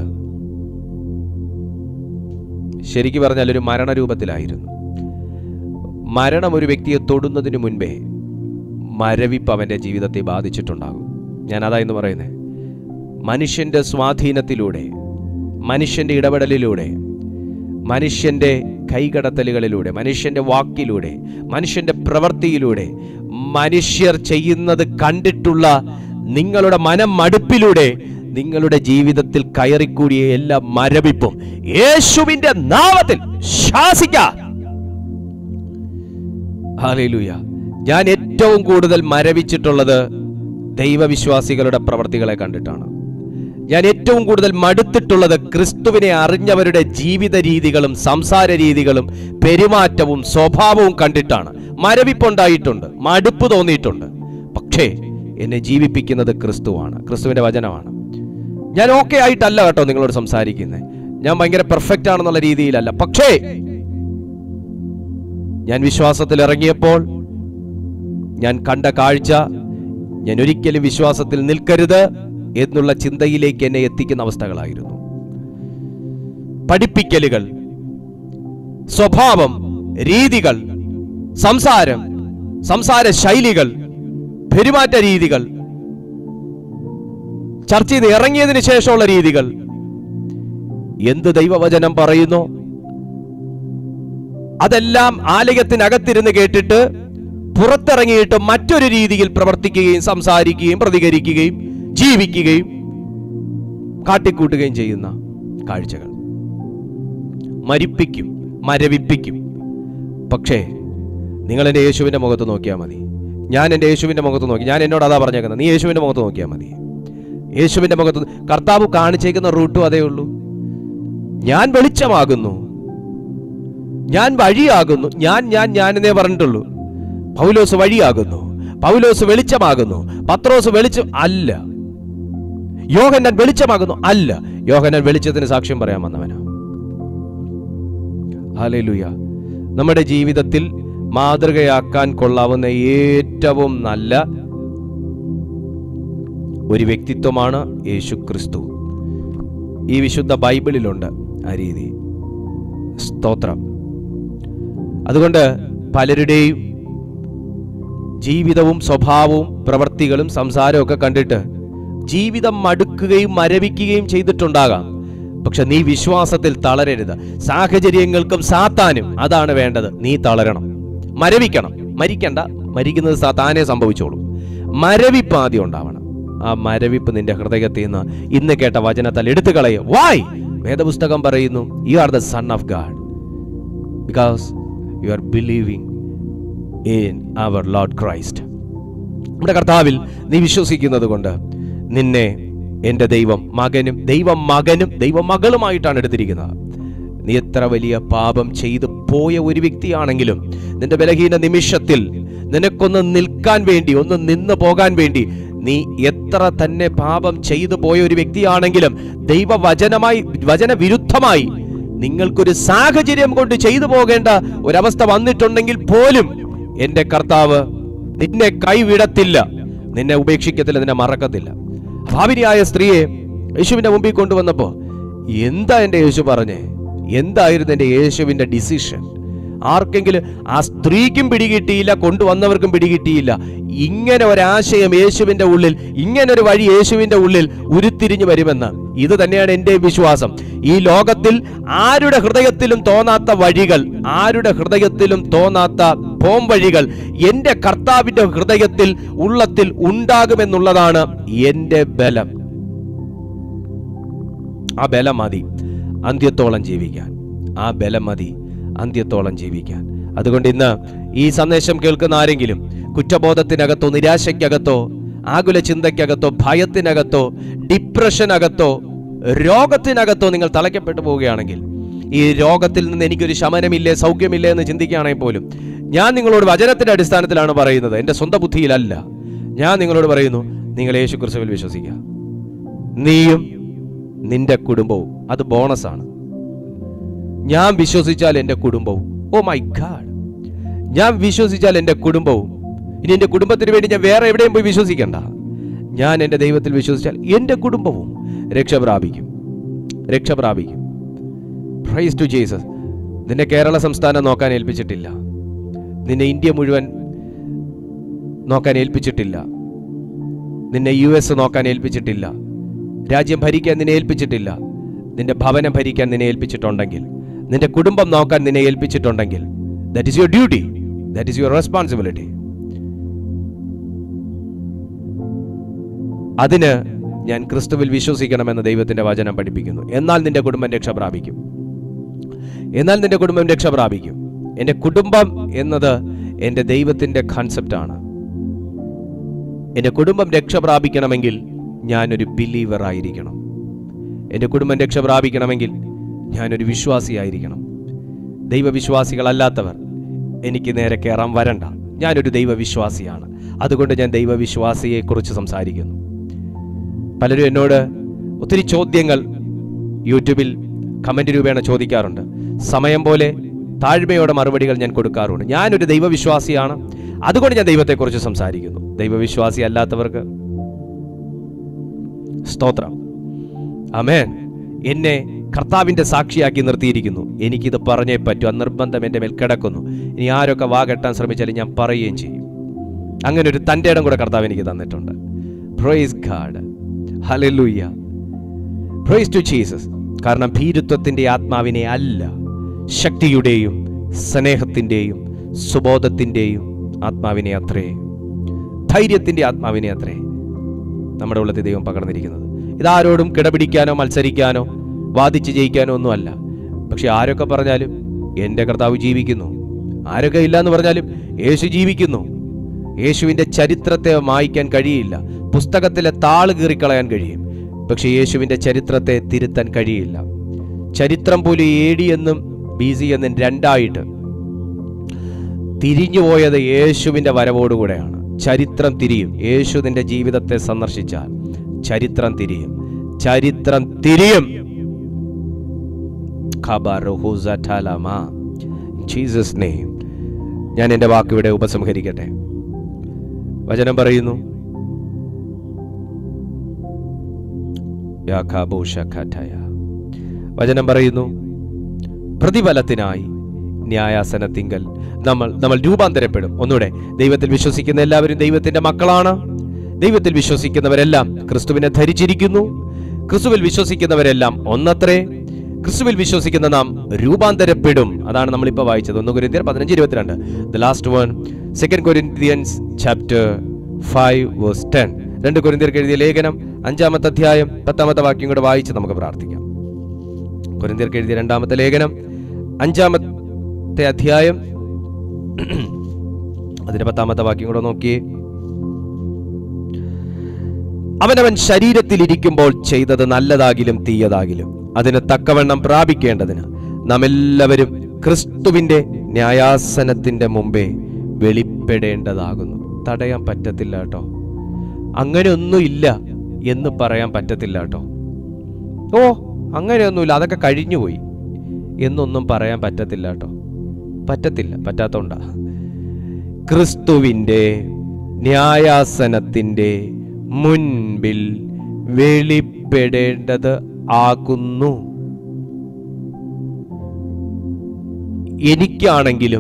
ശരിക്കു പറഞ്ഞാൽ ഒരു മരണരൂപത്തിലായിരുന്നു മരണം ഒരു വ്യക്തിയെ തൊടുന്നതിന് മുൻപേ മരവിപ്പ് അവൻ്റെ ജീവിതത്തെ ബാധിച്ചിട്ടുണ്ടാകും ഞാൻ അതാ എന്ന് പറയുന്നത് മനുഷ്യൻ്റെ സ്വാധീനത്തിലൂടെ മനുഷ്യൻ്റെ ഇടപെടലിലൂടെ മനുഷ്യൻ്റെ കൈകടത്തലുകളിലൂടെ മനുഷ്യൻ്റെ വാക്കിലൂടെ മനുഷ്യൻ്റെ പ്രവൃത്തിയിലൂടെ മനുഷ്യർ ചെയ്യുന്നത് കണ്ടിട്ടുള്ള നിങ്ങളുടെ മനം മടുപ്പിലൂടെ നിങ്ങളുടെ ജീവിതത്തിൽ കയറിക്കൂടിയ എല്ലാ മരവിപ്പും യേശുവിന്റെ നാമത്തിൽ ശാസിക്കാം ഹാലേലൂയ ഞാൻ ഏറ്റവും കൂടുതൽ മരവിച്ചിട്ടുള്ളത് ദൈവവിശ്വാസികളുടെ പ്രവർത്തികളെ കണ്ടിട്ടാണ് ഞാൻ ഏറ്റവും കൂടുതൽ മടുത്തിട്ടുള്ളത് ക്രിസ്തുവിനെ അറിഞ്ഞവരുടെ ജീവിത രീതികളും സംസാര രീതികളും പെരുമാറ്റവും സ്വഭാവവും കണ്ടിട്ടാണ് മരവിപ്പുണ്ടായിട്ടുണ്ട് മടുപ്പ് തോന്നിയിട്ടുണ്ട് പക്ഷേ എന്നെ ജീവിപ്പിക്കുന്നത് ക്രിസ്തുവാണ് ക്രിസ്തുവിന്റെ വചനമാണ് ഞാൻ ഓക്കെ ആയിട്ടല്ല കേട്ടോ നിങ്ങളോട് സംസാരിക്കുന്നത് ഞാൻ ഭയങ്കര പെർഫെക്റ്റ് ആണെന്നുള്ള രീതിയിലല്ല പക്ഷേ ഞാൻ വിശ്വാസത്തിൽ ഇറങ്ങിയപ്പോൾ ഞാൻ കണ്ട കാഴ്ച ഞാൻ ഒരിക്കലും വിശ്വാസത്തിൽ നിൽക്കരുത് എന്നുള്ള ചിന്തയിലേക്ക് എന്നെ എത്തിക്കുന്ന അവസ്ഥകളായിരുന്നു പഠിപ്പിക്കലുകൾ സ്വഭാവം രീതികൾ സംസാരം സംസാര ശൈലികൾ പെരുമാറ്റ രീതികൾ ചർച്ച ചെയ്ത് ഇറങ്ങിയതിന് ശേഷമുള്ള രീതികൾ എന്ത് ദൈവവചനം പറയുന്നു അതെല്ലാം ആലയത്തിനകത്തിരുന്ന് കേട്ടിട്ട് പുറത്തിറങ്ങിയിട്ട് മറ്റൊരു രീതിയിൽ പ്രവർത്തിക്കുകയും സംസാരിക്കുകയും പ്രതികരിക്കുകയും ജീവിക്കുകയും കാട്ടിക്കൂട്ടുകയും ചെയ്യുന്ന കാഴ്ചകൾ മരിപ്പിക്കും മരവിപ്പിക്കും പക്ഷേ നിങ്ങൾ എൻ്റെ യേശുവിൻ്റെ മുഖത്ത് നോക്കിയാൽ മതി ഞാൻ എൻ്റെ യേശുവിൻ്റെ മുഖത്ത് നോക്കി ഞാൻ എന്നോട് അതാ പറഞ്ഞേക്കുന്നത് നീ യേശുവിൻ്റെ മുഖത്ത് നോക്കിയാൽ മതി യേശുവിൻ്റെ മുഖത്ത് കർത്താവ് കാണിച്ചേക്കുന്ന റൂട്ടും അതേ ഉള്ളൂ ഞാൻ വെളിച്ചമാകുന്നു ഞാൻ വഴിയാകുന്നു ഞാൻ ഞാൻ ഞാൻ എന്നേ പറഞ്ഞിട്ടുള്ളൂ പൗലോസ് വഴിയാകുന്നു പൗലോസ് വെളിച്ചമാകുന്നു പത്രോസ് വെളിച്ചം അല്ല യോഹന്നാൻ വെളിച്ചമാകുന്നു അല്ല യോഹന്നാൻ വെളിച്ചത്തിന് സാക്ഷ്യം പറയാൻ വന്നവനാ ഹാലേലൂയ നമ്മുടെ ജീവിതത്തിൽ മാതൃകയാക്കാൻ കൊള്ളാവുന്ന ഏറ്റവും നല്ല ഒരു വ്യക്തിത്വമാണ് യേശു ക്രിസ്തു ഈ വിശുദ്ധ ബൈബിളിലുണ്ട് ആ രീതി സ്തോത്രം അതുകൊണ്ട് പലരുടെയും ജീവിതവും സ്വഭാവവും പ്രവർത്തികളും സംസാരവും ഒക്കെ കണ്ടിട്ട് ജീവിതം മടുക്കുകയും മരവിക്കുകയും ചെയ്തിട്ടുണ്ടാകാം പക്ഷെ നീ വിശ്വാസത്തിൽ തളരരുത് സാഹചര്യങ്ങൾക്കും സാത്താനും അതാണ് വേണ്ടത് നീ തളരണം മരവിക്കണം മരിക്കണ്ട മരിക്കുന്നത് സാത്താനെ സംഭവിച്ചോളും മരവിപ്പ് ആദ്യം ഉണ്ടാവണം ആ മരവിപ്പ് നിന്റെ ഹൃദയത്തിൽ നിന്ന് ഇന്ന് കേട്ട വചനത്താൽ എടുത്തു കളയും വായ് വേദപുസ്തകം പറയുന്നു you are the son of God because you are believing in our Lord Christ നമ്മുടെ കർത്താവിൽ നീ വിശ്വസിക്കുന്നത് കൊണ്ട് നിന്നെ എൻ്റെ ദൈവം മകനും ദൈവം മകനും ദൈവ മകളുമായിട്ടാണ് എടുത്തിരിക്കുന്നത് നീ എത്ര വലിയ പാപം ചെയ്തു പോയ ഒരു വ്യക്തിയാണെങ്കിലും നിന്റെ ബലഹീന നിമിഷത്തിൽ നിനക്കൊന്ന് നിൽക്കാൻ വേണ്ടി ഒന്ന് നിന്ന് പോകാൻ വേണ്ടി നീ എത്ര തന്നെ പാപം ചെയ്തു പോയ ഒരു വ്യക്തിയാണെങ്കിലും ദൈവവചനമായി വചന വിരുദ്ധമായി നിങ്ങൾക്കൊരു സാഹചര്യം കൊണ്ട് ചെയ്തു പോകേണ്ട ഒരവസ്ഥ വന്നിട്ടുണ്ടെങ്കിൽ പോലും എൻ്റെ കർത്താവ് നിന്നെ കൈവിടത്തില്ല നിന്നെ ഉപേക്ഷിക്കത്തില്ല നിന്നെ മറക്കത്തില്ല ഭാവിനിയായ സ്ത്രീയെ യേശുവിന്റെ മുമ്പിൽ കൊണ്ടുവന്നപ്പോ എന്താ എൻ്റെ യേശു പറഞ്ഞേ എന്തായിരുന്നു എൻ്റെ യേശുവിന്റെ ഡിസിഷൻ ആർക്കെങ്കിലും ആ സ്ത്രീക്കും പിടികിട്ടിയില്ല കൊണ്ടുവന്നവർക്കും പിടികിട്ടിയില്ല ഇങ്ങനെ ഒരാശയം യേശുവിന്റെ ഉള്ളിൽ ഇങ്ങനെ ഒരു വഴി യേശുവിന്റെ ഉള്ളിൽ ഉരുത്തിരിഞ്ഞു വരുമെന്ന് ഇത് തന്നെയാണ് എൻ്റെ വിശ്വാസം ഈ ലോകത്തിൽ ആരുടെ ഹൃദയത്തിലും തോന്നാത്ത വഴികൾ ആരുടെ ഹൃദയത്തിലും തോന്നാത്ത പോം വഴികൾ എൻ്റെ കർത്താവിന്റെ ഹൃദയത്തിൽ ഉള്ളത്തിൽ ഉണ്ടാകുമെന്നുള്ളതാണ് എൻ്റെ ബലം ആ ബലം മതി അന്ത്യത്തോളം ജീവിക്കാൻ ആ ബലം മതി അന്ത്യത്തോളം ജീവിക്കാൻ അതുകൊണ്ട് ഇന്ന് ഈ സന്ദേശം കേൾക്കുന്ന ആരെങ്കിലും കുറ്റബോധത്തിനകത്തോ നിരാശയ്ക്കകത്തോ ആകുല ചിന്തയ്ക്കകത്തോ ഭയത്തിനകത്തോ ഡിപ്രഷനകത്തോ രോഗത്തിനകത്തോ നിങ്ങൾ തളയ്ക്കപ്പെട്ടു പോവുകയാണെങ്കിൽ ഈ രോഗത്തിൽ നിന്ന് എനിക്കൊരു ശമനമില്ലേ സൗഖ്യമില്ലേ എന്ന് ചിന്തിക്കുകയാണെങ്കിൽ പോലും ഞാൻ നിങ്ങളോട് വചനത്തിന്റെ അടിസ്ഥാനത്തിലാണ് പറയുന്നത് എൻ്റെ സ്വന്തം ബുദ്ധിയിലല്ല ഞാൻ നിങ്ങളോട് പറയുന്നു നിങ്ങൾ യേശു ക്രിസ്തുവിൽ വിശ്വസിക്കുക നീയും നിന്റെ കുടുംബവും അത് ബോണസാണ് ഞാൻ വിശ്വസിച്ചാൽ എൻ്റെ കുടുംബവും ഓ മൈ ഗാഡ് ഞാൻ വിശ്വസിച്ചാൽ എൻ്റെ കുടുംബവും ഇനി എൻ്റെ കുടുംബത്തിന് വേണ്ടി ഞാൻ വേറെ എവിടെയും പോയി വിശ്വസിക്കണ്ട ഞാൻ എൻ്റെ ദൈവത്തിൽ വിശ്വസിച്ചാൽ എൻ്റെ കുടുംബവും രക്ഷ പ്രാപിക്കും രക്ഷ പ്രാപിക്കും പ്രൈസ് ടു ജീസസ് നിന്നെ കേരള സംസ്ഥാനം നോക്കാൻ ഏൽപ്പിച്ചിട്ടില്ല നിന്നെ ഇന്ത്യ മുഴുവൻ നോക്കാൻ ഏൽപ്പിച്ചിട്ടില്ല നിന്നെ യു എസ് നോക്കാൻ ഏൽപ്പിച്ചിട്ടില്ല രാജ്യം ഭരിക്കാൻ നിന്നെ ഏൽപ്പിച്ചിട്ടില്ല നിന്റെ ഭവനം ഭരിക്കാൻ നിന്നെ ഏൽപ്പിച്ചിട്ടുണ്ടെങ്കിൽ നിന്റെ കുടുംബം നോക്കാൻ നിന്നെ ഏൽപ്പിച്ചിട്ടുണ്ടെങ്കിൽ that is your duty that is your responsibility അതിന് ഞാൻ ക്രിസ്തുവിൽ വിശ്വസിക്കണമെന്ന് ദൈവത്തിന്റെ വചനം പഠിപ്പിക്കുന്നു എന്നാൽ നിന്റെ കുടുംബം രക്ഷ പ്രാപിക്കും എന്നാൽ നിന്റെ കുടുംബം രക്ഷ പ്രാപിക്കും എൻ്റെ കുടുംബം എന്നത് എൻ്റെ ദൈവത്തിന്റെ കൺസെപ്റ്റാണ് എൻ്റെ കുടുംബം രക്ഷ പ്രാപിക്കണമെങ്കിൽ ഞാനൊരു ബിലീവർ ആയിരിക്കണം എൻ്റെ കുടുംബം രക്ഷ പ്രാപിക്കണമെങ്കിൽ ഞാനൊരു വിശ്വാസിയായിരിക്കണം ദൈവവിശ്വാസികളല്ലാത്തവർ എനിക്ക് നേരെ കയറാൻ വരണ്ട ഞാനൊരു ദൈവവിശ്വാസിയാണ് അതുകൊണ്ട് ഞാൻ ദൈവവിശ്വാസിയെക്കുറിച്ച് സംസാരിക്കുന്നു പലരും എന്നോട് ഒത്തിരി ചോദ്യങ്ങൾ യൂട്യൂബിൽ കമന്റ് രൂപേണ ചോദിക്കാറുണ്ട് സമയം പോലെ താഴ്മയോടെ മറുപടികൾ ഞാൻ കൊടുക്കാറുണ്ട് ഞാനൊരു ദൈവവിശ്വാസിയാണ് അതുകൊണ്ട് ഞാൻ ദൈവത്തെക്കുറിച്ച് സംസാരിക്കുന്നു ദൈവവിശ്വാസി അല്ലാത്തവർക്ക് സ്തോത്രം അമേൻ എന്നെ കർത്താവിന്റെ സാക്ഷിയാക്കി നിർത്തിയിരിക്കുന്നു എനിക്കിത് പറഞ്ഞേ പറ്റൂ ആ നിർബന്ധം എൻ്റെ മേൽ കിടക്കുന്നു ഇനി ആരൊക്കെ വാ കെട്ടാൻ ശ്രമിച്ചാലും ഞാൻ പറയുകയും ചെയ്യും അങ്ങനെ ഒരു തൻ്റെ ഇടം കൂടെ കർത്താവ് എനിക്ക് തന്നിട്ടുണ്ട് praise God hallelujah praise to Jesus കാരണം ഭീരുത്വത്തിൻ്റെ ആത്മാവിനെ അല്ല ശക്തിയുടെയും സ്നേഹത്തിൻ്റെയും സുബോധത്തിൻ്റെയും ആത്മാവിനെ അത്രേ ധൈര്യത്തിൻ്റെ ആത്മാവിനെ അത്രേ നമ്മുടെ ഉള്ളത്തിൽ ദൈവം പകർന്നിരിക്കുന്നത് ഇതാരോടും കിടപിടിക്കാനോ മത്സരിക്കാനോ വാദിച്ച് ജയിക്കാനോ ഒന്നുമല്ല പക്ഷെ ആരൊക്കെ പറഞ്ഞാലും എൻ്റെ കർത്താവ് ജീവിക്കുന്നു ആരൊക്കെ ഇല്ല എന്ന് പറഞ്ഞാലും യേശു ജീവിക്കുന്നു യേശുവിൻ്റെ ചരിത്രത്തെ മായ്ക്കാൻ കഴിയില്ല പുസ്തകത്തിലെ താള് കീറിക്കളയാൻ കഴിയും പക്ഷെ യേശുവിൻ്റെ ചരിത്രത്തെ തിരുത്താൻ കഴിയില്ല ചരിത്രം പോലും എ ഡി എന്നും ബി സി എന്നും രണ്ടായിട്ട് തിരിഞ്ഞുപോയത് യേശുവിൻ്റെ വരവോടുകൂടെയാണ് ചരിത്രം തിരിയും യേശു നിന്റെ ജീവിതത്തെ സന്ദർശിച്ചാൽ ചരിത്രം തിരിയും ചരിത്രം തിരിയും ജീസസ് നെയ്മ് ഞാൻ എൻ്റെ വാക്കിവിടെ ഉപസംഹരിക്കട്ടെ വചനം പറയുന്നു യാഖാബോഷഖാറ്റയ. വചനം പറയുന്നു പ്രതിഫലത്തിനായി ന്യായാസനത്തിങ്കൽ നമ്മൾ നമ്മൾ രൂപാന്തരപ്പെടും ഒന്നുകൂടെ ദൈവത്തിൽ വിശ്വസിക്കുന്ന എല്ലാവരും ദൈവത്തിന്റെ മക്കളാണ് ദൈവത്തിൽ വിശ്വസിക്കുന്നവരെല്ലാം ക്രിസ്തുവിനെ ധരിച്ചിരിക്കുന്നു ക്രിസ്തുവിൽ വിശ്വസിക്കുന്നവരെല്ലാം ഒന്നത്രേ ക്രിസ്തുവിൽ വിശ്വസിക്കുന്ന നാം രൂപാന്തരപ്പെടും അതാണ് നമ്മളിപ്പോൾ വായിച്ചത് ഒന്ന് കൊരിന്ത്യർ പതിനഞ്ച് ഇരുപത്തിരണ്ട് the last one second Corinthians chapter five verse ten രണ്ട് കൊരിന്ത്യർക്ക് എഴുതിയ ലേഖനം അഞ്ചാമത്തെ അധ്യായം പത്താമത്തെ വാക്യം കൂടെ വായിച്ച് നമുക്ക് പ്രാർത്ഥിക്കാം കൊരിന്ത്യർക്ക് എഴുതിയ രണ്ടാമത്തെ ലേഖനം അഞ്ചാമത്തെ അധ്യായം അതിന്റെ പത്താമത്തെ വാക്യം കൂടെ നോക്കിയേ അവനവൻ ശരീരത്തിലിരിക്കുമ്പോൾ ചെയ്തത് നല്ലതാകിലും തീയതാകിലും അതിന് തക്കവണ്ണം പ്രാപിക്കേണ്ടതിന് നാം എല്ലാവരും ക്രിസ്തുവിന്റെ ന്യായാസനത്തിന്റെ മുമ്പേ വെളിപ്പെടേണ്ടതാകുന്നു തടയാൻ പറ്റത്തില്ല കേട്ടോ അങ്ങനെ ഇല്ല എന്ന് പറയാൻ പറ്റത്തില്ല കേട്ടോ ഓ അങ്ങനെയൊന്നുമില്ല അതൊക്കെ കഴിഞ്ഞുപോയി എന്നൊന്നും പറയാൻ പറ്റത്തില്ല കേട്ടോ പറ്റത്തില്ല പറ്റാത്തോണ്ടാ ക്രിസ്തുവിൻ്റെ ന്യായാസനത്തിൻ്റെ മുൻപിൽ വെളിപ്പെടേണ്ടത് ആകുന്നു എനിക്കാണെങ്കിലും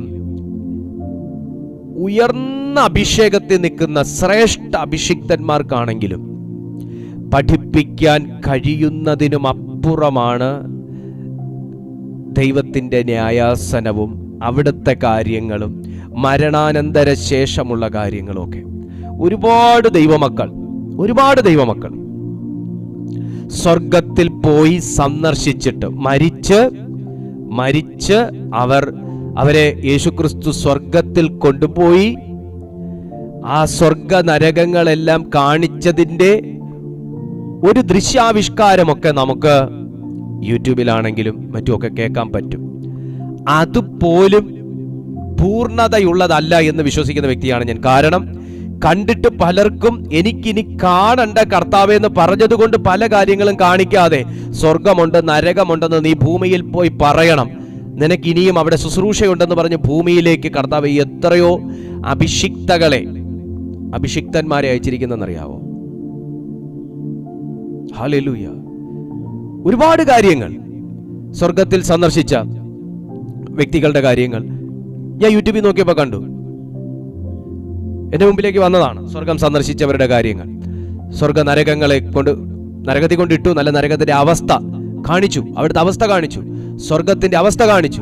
ഉയർന്ന അഭിഷേകത്തിൽ നിൽക്കുന്ന ശ്രേഷ്ഠ അഭിഷിക്തന്മാർക്കാണെങ്കിലും പഠിപ്പിക്കാൻ കഴിയുന്നതിനും അപ്പുറമാണ് ദൈവത്തിൻ്റെ ന്യായാസനവും അവിടുത്തെ കാര്യങ്ങളും മരണാനന്തര ശേഷമുള്ള കാര്യങ്ങളൊക്കെ ഒരുപാട് ദൈവമക്കൾ ഒരുപാട് ദൈവമക്കൾ സ്വർഗത്തിൽ പോയി സന്ദർശിച്ചിട്ട് മരിച്ച് മരിച്ച് അവർ അവരെ യേശുക്രിസ്തു സ്വർഗത്തിൽ കൊണ്ടുപോയി ആ സ്വർഗ നരകങ്ങളെല്ലാം കാണിച്ചതിൻ്റെ ഒരു ദൃശ്യാവിഷ്കാരമൊക്കെ നമുക്ക് യൂട്യൂബിലാണെങ്കിലും മറ്റുമൊക്കെ കേൾക്കാൻ പറ്റും അതുപോലും പൂർണ്ണതയുള്ളതല്ല എന്ന് വിശ്വസിക്കുന്ന വ്യക്തിയാണ് ഞാൻ കാരണം കണ്ടിട്ട് പലർക്കും എനിക്കിനി കാണണ്ട കർത്താവേ എന്ന് പറഞ്ഞതുകൊണ്ട് പല കാര്യങ്ങളും കാണിക്കാതെ സ്വർഗമുണ്ട് നരകമുണ്ടെന്ന് നീ ഭൂമിയിൽ പോയി പറയണം നിനക്ക് ഇനിയും അവിടെ ശുശ്രൂഷയുണ്ടെന്ന് പറഞ്ഞ് ഭൂമിയിലേക്ക് കർത്താവ് എത്രയോ അഭിഷിക്തകളെ അഭിഷിക്തന്മാരെ അയച്ചിരിക്കുന്നറിയാവോ ഹാലൂയ ഒരുപാട് കാര്യങ്ങൾ സ്വർഗത്തിൽ സന്ദർശിച്ച വ്യക്തികളുടെ കാര്യങ്ങൾ ഞാൻ യൂട്യൂബിൽ നോക്കിയപ്പോൾ കണ്ടു എൻ്റെ മുമ്പിലേക്ക് വന്നതാണ് സ്വർഗം സന്ദർശിച്ചവരുടെ കാര്യങ്ങൾ സ്വർഗ നരകങ്ങളെ കൊണ്ട് നരകത്തിൽ കൊണ്ടിട്ടു നല്ല നരകത്തിന്റെ അവസ്ഥ കാണിച്ചു അവിടുത്തെ അവസ്ഥ കാണിച്ചു സ്വർഗത്തിന്റെ അവസ്ഥ കാണിച്ചു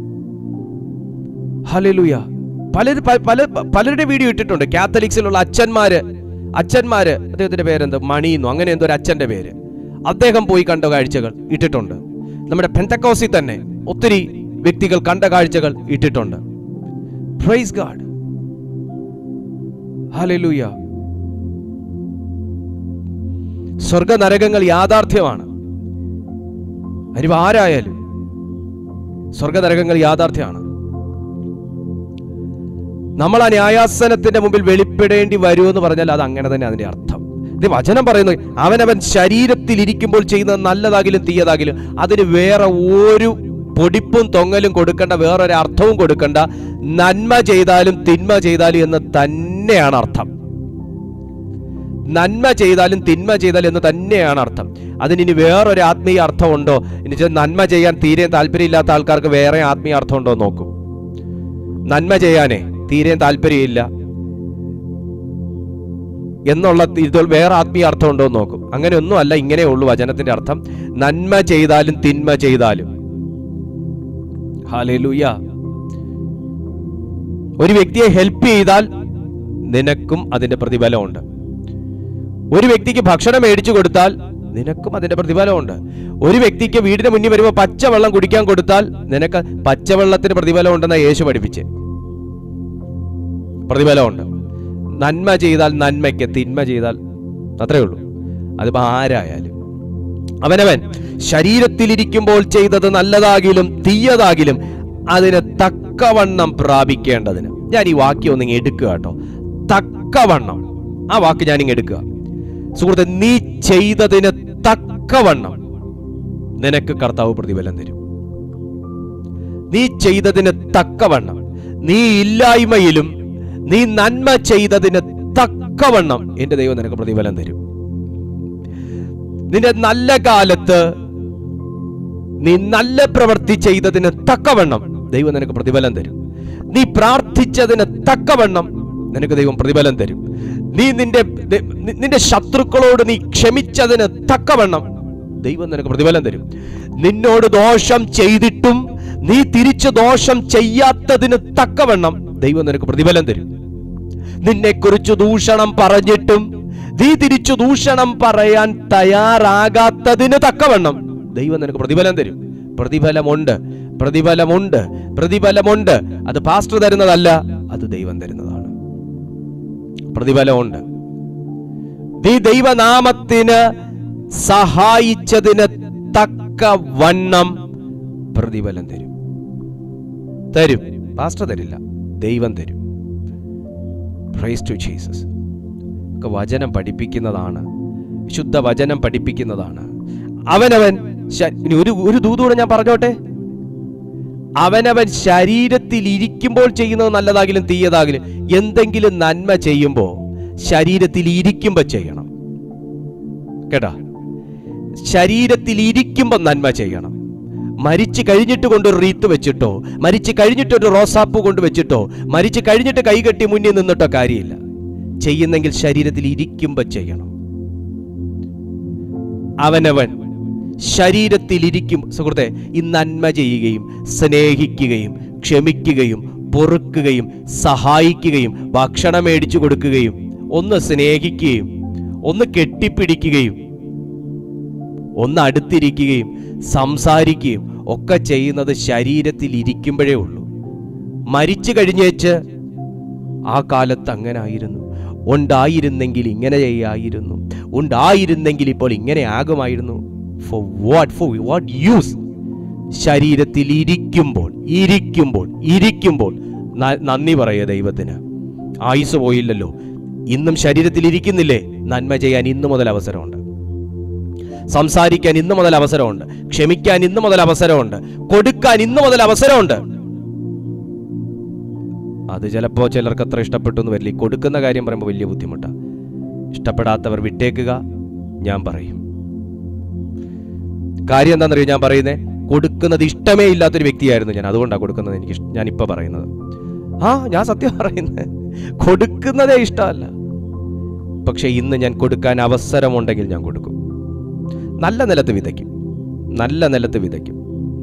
ഹലലുയ പലർ പ- പല പലരുടെ വീഡിയോ ഇട്ടിട്ടുണ്ട് കാത്തലിക്സിലുള്ള അച്ഛന്മാര് അച്ഛന്മാര് അദ്ദേഹത്തിന്റെ പേരെന്ത് മണിയെന്നോ അങ്ങനെ എന്തോ ഒരു അച്ഛന്റെ പേര് അദ്ദേഹം പോയി കണ്ട കാഴ്ചകൾ ഇട്ടിട്ടുണ്ട് നമ്മുടെ പെന്തക്കോസിൽ തന്നെ ഒത്തിരി വ്യക്തികൾ കണ്ട കാഴ്ചകൾ ഇട്ടിട്ടുണ്ട് പ്രൈസ് ഗാഡ് ഹല്ലേലൂയ സ്വർഗ നരകങ്ങൾ യാഥാർത്ഥ്യമാണ് അതിന് ആരായാലും സ്വർഗ നരകങ്ങൾ യാഥാർത്ഥ്യമാണ് നമ്മൾ ആ ന്യായാസനത്തിന്റെ മുമ്പിൽ വെളിപ്പെടേണ്ടി വരുമെന്ന് പറഞ്ഞാൽ അത് അങ്ങനെ തന്നെ അതിന്റെ അർത്ഥം ഇത് വചനം പറയുന്നത് അവനവൻ ശരീരത്തിൽ ഇരിക്കുമ്പോൾ ചെയ്യുന്നത് നല്ലതാകിലും തീയതാകിലും അതിന് വേറെ ഒരു പൊടിപ്പും തൊങ്ങലും കൊടുക്കേണ്ട വേറൊരു അർത്ഥവും കൊടുക്കേണ്ട നന്മ ചെയ്താലും തിന്മ ചെയ്താലും എന്ന് തന്നെയാണ് അർത്ഥം നന്മ ചെയ്താലും തിന്മ ചെയ്താലും എന്ന് തന്നെയാണ് അർത്ഥം അതിന് ഇനി വേറൊരു ആത്മീയ അർത്ഥമുണ്ടോ ഇനി വെച്ചാൽ നന്മ ചെയ്യാൻ തീരെ താല്പര്യമില്ലാത്ത ആൾക്കാർക്ക് വേറെ ആത്മീയ അർത്ഥം ഉണ്ടോ എന്ന് നോക്കും നന്മ ചെയ്യാനേ തീരെ താല്പര്യമില്ല എന്നുള്ള ഇത് വേറെ ആത്മീയ അർത്ഥം ഉണ്ടോ എന്ന് നോക്കും അങ്ങനെ ഒന്നും അല്ല ഇങ്ങനെ ഉള്ളൂ വചനത്തിന്റെ അർത്ഥം നന്മ ചെയ്താലും തിന്മ ചെയ്താലും ഹാലേലൂയ ഒരു വ്യക്തിയെ ഹെൽപ്പ് ചെയ്താൽ നിനക്കും അതിന്റെ പ്രതിഫലമുണ്ട് ഒരു വ്യക്തിക്ക് ഭക്ഷണം മേടിച്ചു കൊടുത്താൽ നിനക്കും അതിന്റെ പ്രതിഫലമുണ്ട് ഒരു വ്യക്തിക്ക് വീടിന് മുന്നിൽ വരുമ്പോൾ പച്ചവെള്ളം കുടിക്കാൻ കൊടുത്താൽ നിനക്ക് പച്ചവെള്ളത്തിന് പ്രതിഫലം ഉണ്ടെന്ന യേശു പഠിപ്പിച്ച് പ്രതിഫലമുണ്ട് നന്മ ചെയ്താൽ നന്മയ്ക്ക് തിന്മ ചെയ്താൽ അത്രേ ഉള്ളൂ അതിപ്പോ ആരായാലും അവനവൻ ശരീരത്തിലിരിക്കുമ്പോൾ ചെയ്തത് നല്ലതാകിലും തീയതാകിലും അതിന് തക്കവണ്ണം പ്രാപിക്കേണ്ടതിന് ഞാൻ ഈ വാക്യം ഒന്നിങ്ങ് എടുക്കുക കേട്ടോ തക്കവണ്ണം ആ വാക്ക് ഞാനിങ്ങ് എടുക്കുക സുഹൃത്തെ നീ ചെയ്തതിന് തക്കവണ്ണം നിനക്ക് കർത്താവ് പ്രതിഫലം തരും നീ ചെയ്തതിന് തക്കവണ്ണം നീ ഇല്ലായ്മയിലും നീ നന്മ ചെയ്തതിന് തക്കവണ്ണം എന്റെ ദൈവം നിനക്ക് പ്രതിഫലം തരും നിന്റെ നല്ല കാലത്ത് നീ നല്ല പ്രവൃത്തി ചെയ്തതിന് തക്കവണ്ണം ദൈവം നിനക്ക് പ്രതിഫലം തരും നീ പ്രാർത്ഥിച്ചതിന് തക്കവണ്ണം നിനക്ക് ദൈവം പ്രതിഫലം തരും നീ നിന്റെ നി- നിന്റെ ശത്രുക്കളോട് നീ ക്ഷമിച്ചതിന് തക്കവണ്ണം ദൈവം നിനക്ക് പ്രതിഫലം തരും നിന്നോട് ദോഷം ചെയ്തിട്ടും നീ തിരിച്ച് ദോഷം ചെയ്യാത്തതിന് തക്കവണ്ണം ദൈവം നിനക്ക് പ്രതിഫലം തരും നിന്നെക്കുറിച്ച് ദൂഷണം പറഞ്ഞിട്ടും നീ തിരിച്ചു ദൂഷണം പറയാൻ തയ്യാറാകാത്തതിന് തക്കവണ്ണം ദൈവം നിനക്ക് പ്രതിഫലം തരും പ്രതിഫലമുണ്ട് പ്രതിഫലമുണ്ട് പ്രതിഫലമുണ്ട് അത് പാസ്റ്റർ തരുന്നതല്ല അത് ദൈവം തരുന്നതാണ് പ്രതിഫലമുണ്ട് നീ ദൈവനാമത്തിന് സഹായിച്ചതിന് തക്ക വണ്ണം പ്രതിഫലം തരും തരും പാസ്റ്റർ തരില്ല ദൈവം തരും പ്രൈസ് ടു ജീസസ് ഒക്കെ വചനം പഠിപ്പിക്കുന്നതാണ് ശുദ്ധ വചനം പഠിപ്പിക്കുന്നതാണ് അവനവൻ ശ- ഇനി ഒരു ഒരു ദൂതൂടെ ഞാൻ പറഞ്ഞോട്ടെ അവനവൻ ശരീരത്തിൽ ഇരിക്കുമ്പോൾ ചെയ്യുന്നത് നല്ലതാകിലും തീയതാകിലും എന്തെങ്കിലും നന്മ ചെയ്യുമ്പോൾ ശരീരത്തിൽ ഇരിക്കുമ്പോൾ ചെയ്യണം കേട്ടാ ശരീരത്തിൽ ഇരിക്കുമ്പോൾ നന്മ ചെയ്യണം മരിച്ചു കഴിഞ്ഞിട്ട് കൊണ്ടൊരു റീത്ത് വെച്ചിട്ടോ മരിച്ചു കഴിഞ്ഞിട്ട് ഒരു റോസാപ്പൂ കൊണ്ട് വെച്ചിട്ടോ മരിച്ചു കഴിഞ്ഞിട്ട് കൈകെട്ടി മുന്നിൽ നിന്നിട്ടോ കാര്യമില്ല ചെയ്യുന്നെങ്കിൽ ശരീരത്തിൽ ഇരിക്കുമ്പോൾ ചെയ്യണം അവനവൻ ശരീരത്തിൽ ഇരിക്കും സുഹൃത്തെ ഈ നന്മ ചെയ്യുകയും സ്നേഹിക്കുകയും ക്ഷമിക്കുകയും പൊറുക്കുകയും സഹായിക്കുകയും ഭക്ഷണം മേടിച്ചു കൊടുക്കുകയും ഒന്ന് സ്നേഹിക്കുകയും ഒന്ന് കെട്ടിപ്പിടിക്കുകയും ഒന്ന് അടുത്തിരിക്കുകയും സംസാരിക്കുകയും ഒക്കെ ചെയ്യുന്നത് ശരീരത്തിൽ ഇരിക്കുമ്പോഴേ ഉള്ളൂ മരിച്ചു കഴിഞ്ഞേച്ച് ആ കാലത്ത് അങ്ങനെ ആയിരുന്നു ഉണ്ടായിരുന്നെങ്കിൽ ഇങ്ങനെ ചെയ്യായിരുന്നു ഉണ്ടായിരുന്നെങ്കിൽ ഇപ്പോൾ ഇങ്ങനെ ആകുമായിരുന്നു for what for what use ശരീരത്തിൽ ഇരിക്കുമ്പോൾ ഇരിക്കുമ്പോൾ ഇരിക്കുമ്പോൾ ന- നന്ദി പറയുക ദൈവത്തിന് ആയുസ് പോയില്ലല്ലോ ഇന്നും ശരീരത്തിൽ ഇരിക്കുന്നില്ലേ നന്മ ചെയ്യാൻ ഇന്നു മുതൽ അവസരമുണ്ട് സംസാരിക്കാൻ ഇന്നു മുതൽ അവസരമുണ്ട് ക്ഷമിക്കാൻ ഇന്നു മുതൽ അവസരമുണ്ട് കൊടുക്കാൻ ഇന്നു മുതൽ അവസരമുണ്ട് അത് ചിലപ്പോൾ ചിലർക്ക് അത്ര ഇഷ്ടപ്പെട്ടു എന്ന് വരില്ല ഈ കൊടുക്കുന്ന കാര്യം പറയുമ്പോൾ വലിയ ബുദ്ധിമുട്ടാണ് ഇഷ്ടപ്പെടാത്തവർ വിട്ടേക്കുക ഞാൻ പറയും കാര്യം എന്താണെന്നറിയോ ഞാൻ പറയുന്നത് കൊടുക്കുന്നത് ഇഷ്ടമേ ഇല്ലാത്തൊരു വ്യക്തിയായിരുന്നു ഞാൻ അതുകൊണ്ടാണ് കൊടുക്കുന്നത് എനിക്ക് ഇഷ്- ഞാൻ ഇപ്പൊ പറയുന്നത് ആ ഞാൻ സത്യം പറയുന്നത് കൊടുക്കുന്നതേ ഇഷ്ടമല്ല പക്ഷെ ഇന്ന് ഞാൻ കൊടുക്കാൻ അവസരമുണ്ടെങ്കിൽ ഞാൻ കൊടുക്കും നല്ല നിലത്ത് വിതയ്ക്കും നല്ല നിലത്ത് വിതയ്ക്കും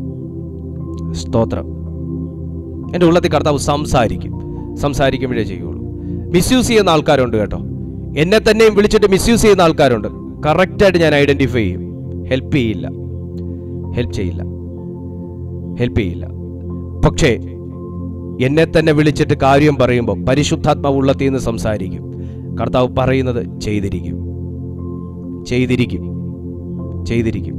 സ്തോത്രം എൻ്റെ ഉള്ളത്തിൽ കർത്താവ് സംസാരിക്കും സംസാരിക്കുമ്പോഴേ ചെയ്യുള്ളൂ മിസ്യൂസ് ചെയ്യുന്ന ആൾക്കാരുണ്ട് കേട്ടോ എന്നെ തന്നെയും വിളിച്ചിട്ട് മിസ്യൂസ് ചെയ്യുന്ന ആൾക്കാരുണ്ട് കറക്റ്റായിട്ട് ഞാൻ ഐഡന്റിഫൈ ചെയ്യും ഹെൽപ്പ് ചെയ്യില്ല ഹെൽപ്പ് ചെയ്യില്ല ഹെൽപ്പ് ചെയ്യില്ല പക്ഷേ എന്നെ തന്നെ വിളിച്ചിട്ട് കാര്യം പറയുമ്പോൾ പരിശുദ്ധാത്മാവ് ഉള്ളത്തിൽ നിന്ന് സംസാരിക്കും കർത്താവ് പറയുന്നത് ചെയ്തിരിക്കും ചെയ്തിരിക്കും ചെയ്തിരിക്കും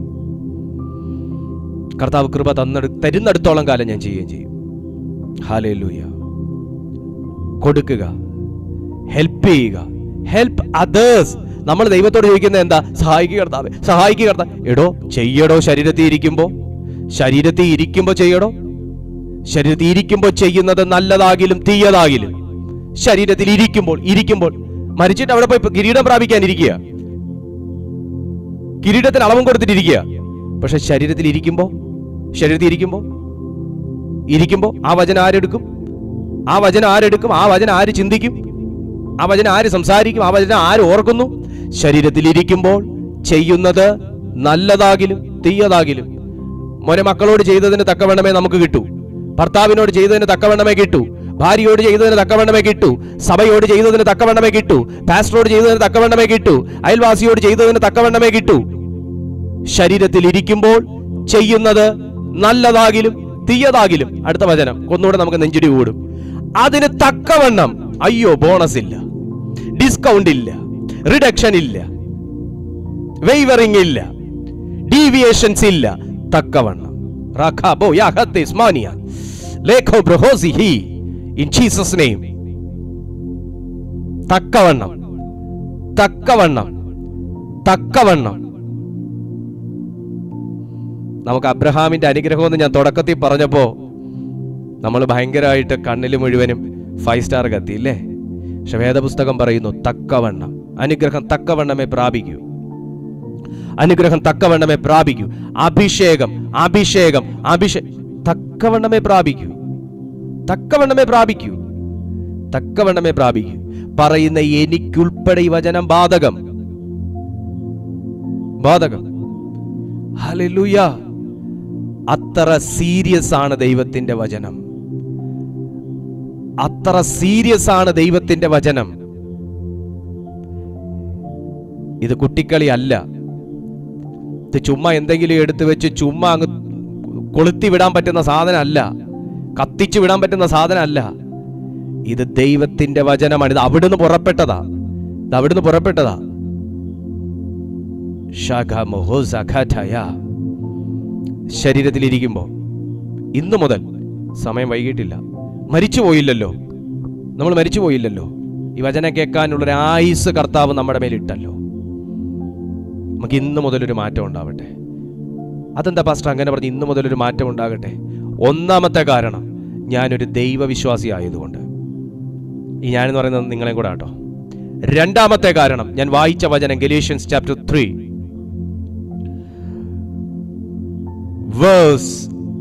കർത്താവ് കൃപ തന്നെടു തരുന്നിടത്തോളം കാലം ഞാൻ ചെയ്യുകയും ചെയ്യും ഹാലേലൂയ കൊടുക്കുക ഹെൽപ്പ് ചെയ്യുക ഹെൽപ്പ് അതേഴ്സ് നമ്മൾ ദൈവത്തോട് ചോദിക്കുന്നത് എന്താ സഹായിക്കുക കർത്താവേ സഹായിക്കുക കർത്താവ് എടോ ചെയ്യടോ ശരീരത്തിൽ ഇരിക്കുമ്പോ ശരീരത്തിൽ ഇരിക്കുമ്പോ ചെയ്യടോ ശരീരത്തിൽ ഇരിക്കുമ്പോൾ ചെയ്യുന്നത് നല്ലതാകിലും തീയതാകിലും ശരീരത്തിൽ ഇരിക്കുമ്പോൾ ഇരിക്കുമ്പോൾ മരിച്ചിട്ട് അവിടെ പോയി കിരീടം പ്രാപിക്കാൻ ഇരിക്കുക കിരീടത്തിന് അളവും കൊടുത്തിട്ടിരിക്കുക പക്ഷെ ശരീരത്തിൽ ഇരിക്കുമ്പോ ശരീരത്തിൽ ഇരിക്കുമ്പോ ഇരിക്കുമ്പോ ആ വചനം ആരെടുക്കും ആ വചനം ആരെടുക്കും ആ വചനം ആര് ചിന്തിക്കും ആ വചനം ആര് സംസാരിക്കും ആ വചനം ആര് ഓർക്കുന്നു ശരീരത്തിൽ ഇരിക്കുമ്പോൾ ചെയ്യുന്നത് നല്ലതാകിലും തീയതാകിലും മോനെ മക്കളോട് ചെയ്തതിന് തക്കവണ്ണമേ നമുക്ക് കിട്ടൂ ഭർത്താവിനോട് ചെയ്തതിന് തക്കവണ്ണമേ കിട്ടൂ ഭാര്യയോട് ചെയ്തതിന് തക്കവണ്ണമേ കിട്ടൂ സഭയോട് ചെയ്തതിന് തക്കവണ്ണമേ കിട്ടൂ പാസ്റ്ററോട് ചെയ്തതിന് തക്കവണ്ണമേ കിട്ടൂ അയൽവാസിയോട് ചെയ്തതിന് തക്കവണ്ണമേ കിട്ടൂ ശരീരത്തിൽ ഇരിക്കുമ്പോൾ ചെയ്യുന്നത് നല്ലതാകിലും തീയതാകിലും അടുത്ത വചനം ഒന്നുകൂടെ നമുക്ക് നെഞ്ചിടി കൂടും അതിന് തക്കവണ്ണം അയ്യോ ബോണസ് ഇല്ല ഡിസ്കൗണ്ട് ഇല്ല റിഡക്ഷൻ ഇല്ല വെയ്വറിംഗ് ഇല്ല ഡീവിയേഷൻസ് ഇല്ല തക്കവണ്ണം റഖാബോ യാഹത്തെ സ്മാനിയ ലേഖോ ബ്രഹോസി ഹി ഇൻ ജീസസ് നെയിം തക്കവണ്ണം തക്കവണ്ണം തക്കവണ്ണം നമുക്ക് അബ്രഹാമിന്റെ അനുഗ്രഹം എന്ന് ഞാൻ തുടക്കത്തിൽ പറഞ്ഞപ്പോ നമ്മൾ ഭയങ്കരമായിട്ട് കണ്ണിൽ മുഴുവനും ഫൈവ് സ്റ്റാർ കത്തി ഇല്ലേ പക്ഷെ വേദപുസ്തകം പറയുന്നു തക്കവണ്ണം അനുഗ്രഹം തക്കവണ്ണമേ പ്രാപിക്കൂ അനുഗ്രഹം തക്കവണ്ണമേ പ്രാപിക്കൂ അഭിഷേകം അഭിഷേകം അഭിഷേ തക്കവണ്ണമേ പ്രാപിക്കൂ തക്കവണ്ണമേ പ്രാപിക്കൂ തക്കവണ്ണമേ പ്രാപിക്കൂ പറയുന്ന എനിക്കുൾപ്പെടെ ഈ വചനം ബാധകം ബാധകം ഹല്ലേലൂയ അത്ര സീരിയസ് ആണ് ദൈവത്തിന്റെ വചനം അത്ര സീരിയസ് ആണ് ദൈവത്തിന്റെ വചനം ഇത് കുട്ടിക്കളി അല്ല ഇത് ചുമ്മാ എന്തെങ്കിലും എടുത്തു വെച്ച് ചുമ്മാ അങ്ങ് കൊളുത്തി വിടാൻ പറ്റുന്ന സാധനമല്ല കത്തിച്ചു വിടാൻ പറ്റുന്ന സാധനമല്ല ഇത് ദൈവത്തിന്റെ വചനമാണ് ഇത് അവിടുന്ന് പുറപ്പെട്ടതാ ഇത് അവിടുന്ന് പുറപ്പെട്ടതാ ശഖമഹോസഖഠയ. ശരീരത്തിലിരിക്കുമ്പോൾ ഇന്നു മുതൽ സമയം വൈകിട്ടില്ല മരിച്ചു പോയില്ലല്ലോ നമ്മൾ മരിച്ചു പോയില്ലല്ലോ ഈ വചനം കേൾക്കാനുള്ളൊരു ആയുസ് കർത്താവ് നമ്മുടെ മേലിട്ടല്ലോ നമുക്ക് ഇന്ന് മുതലൊരു മാറ്റം ഉണ്ടാവട്ടെ അതെന്താ പാസ്റ്റർ അങ്ങനെ പറഞ്ഞ് ഇന്ന് മുതലൊരു മാറ്റം ഉണ്ടാകട്ടെ ഒന്നാമത്തെ കാരണം ഞാനൊരു ദൈവവിശ്വാസി ആയതുകൊണ്ട് ഈ ഞാനെന്ന് പറയുന്നത് നിങ്ങളെയും കൂടെ ആട്ടോ രണ്ടാമത്തെ കാരണം ഞാൻ വായിച്ച വചനം Galatians chapter three verse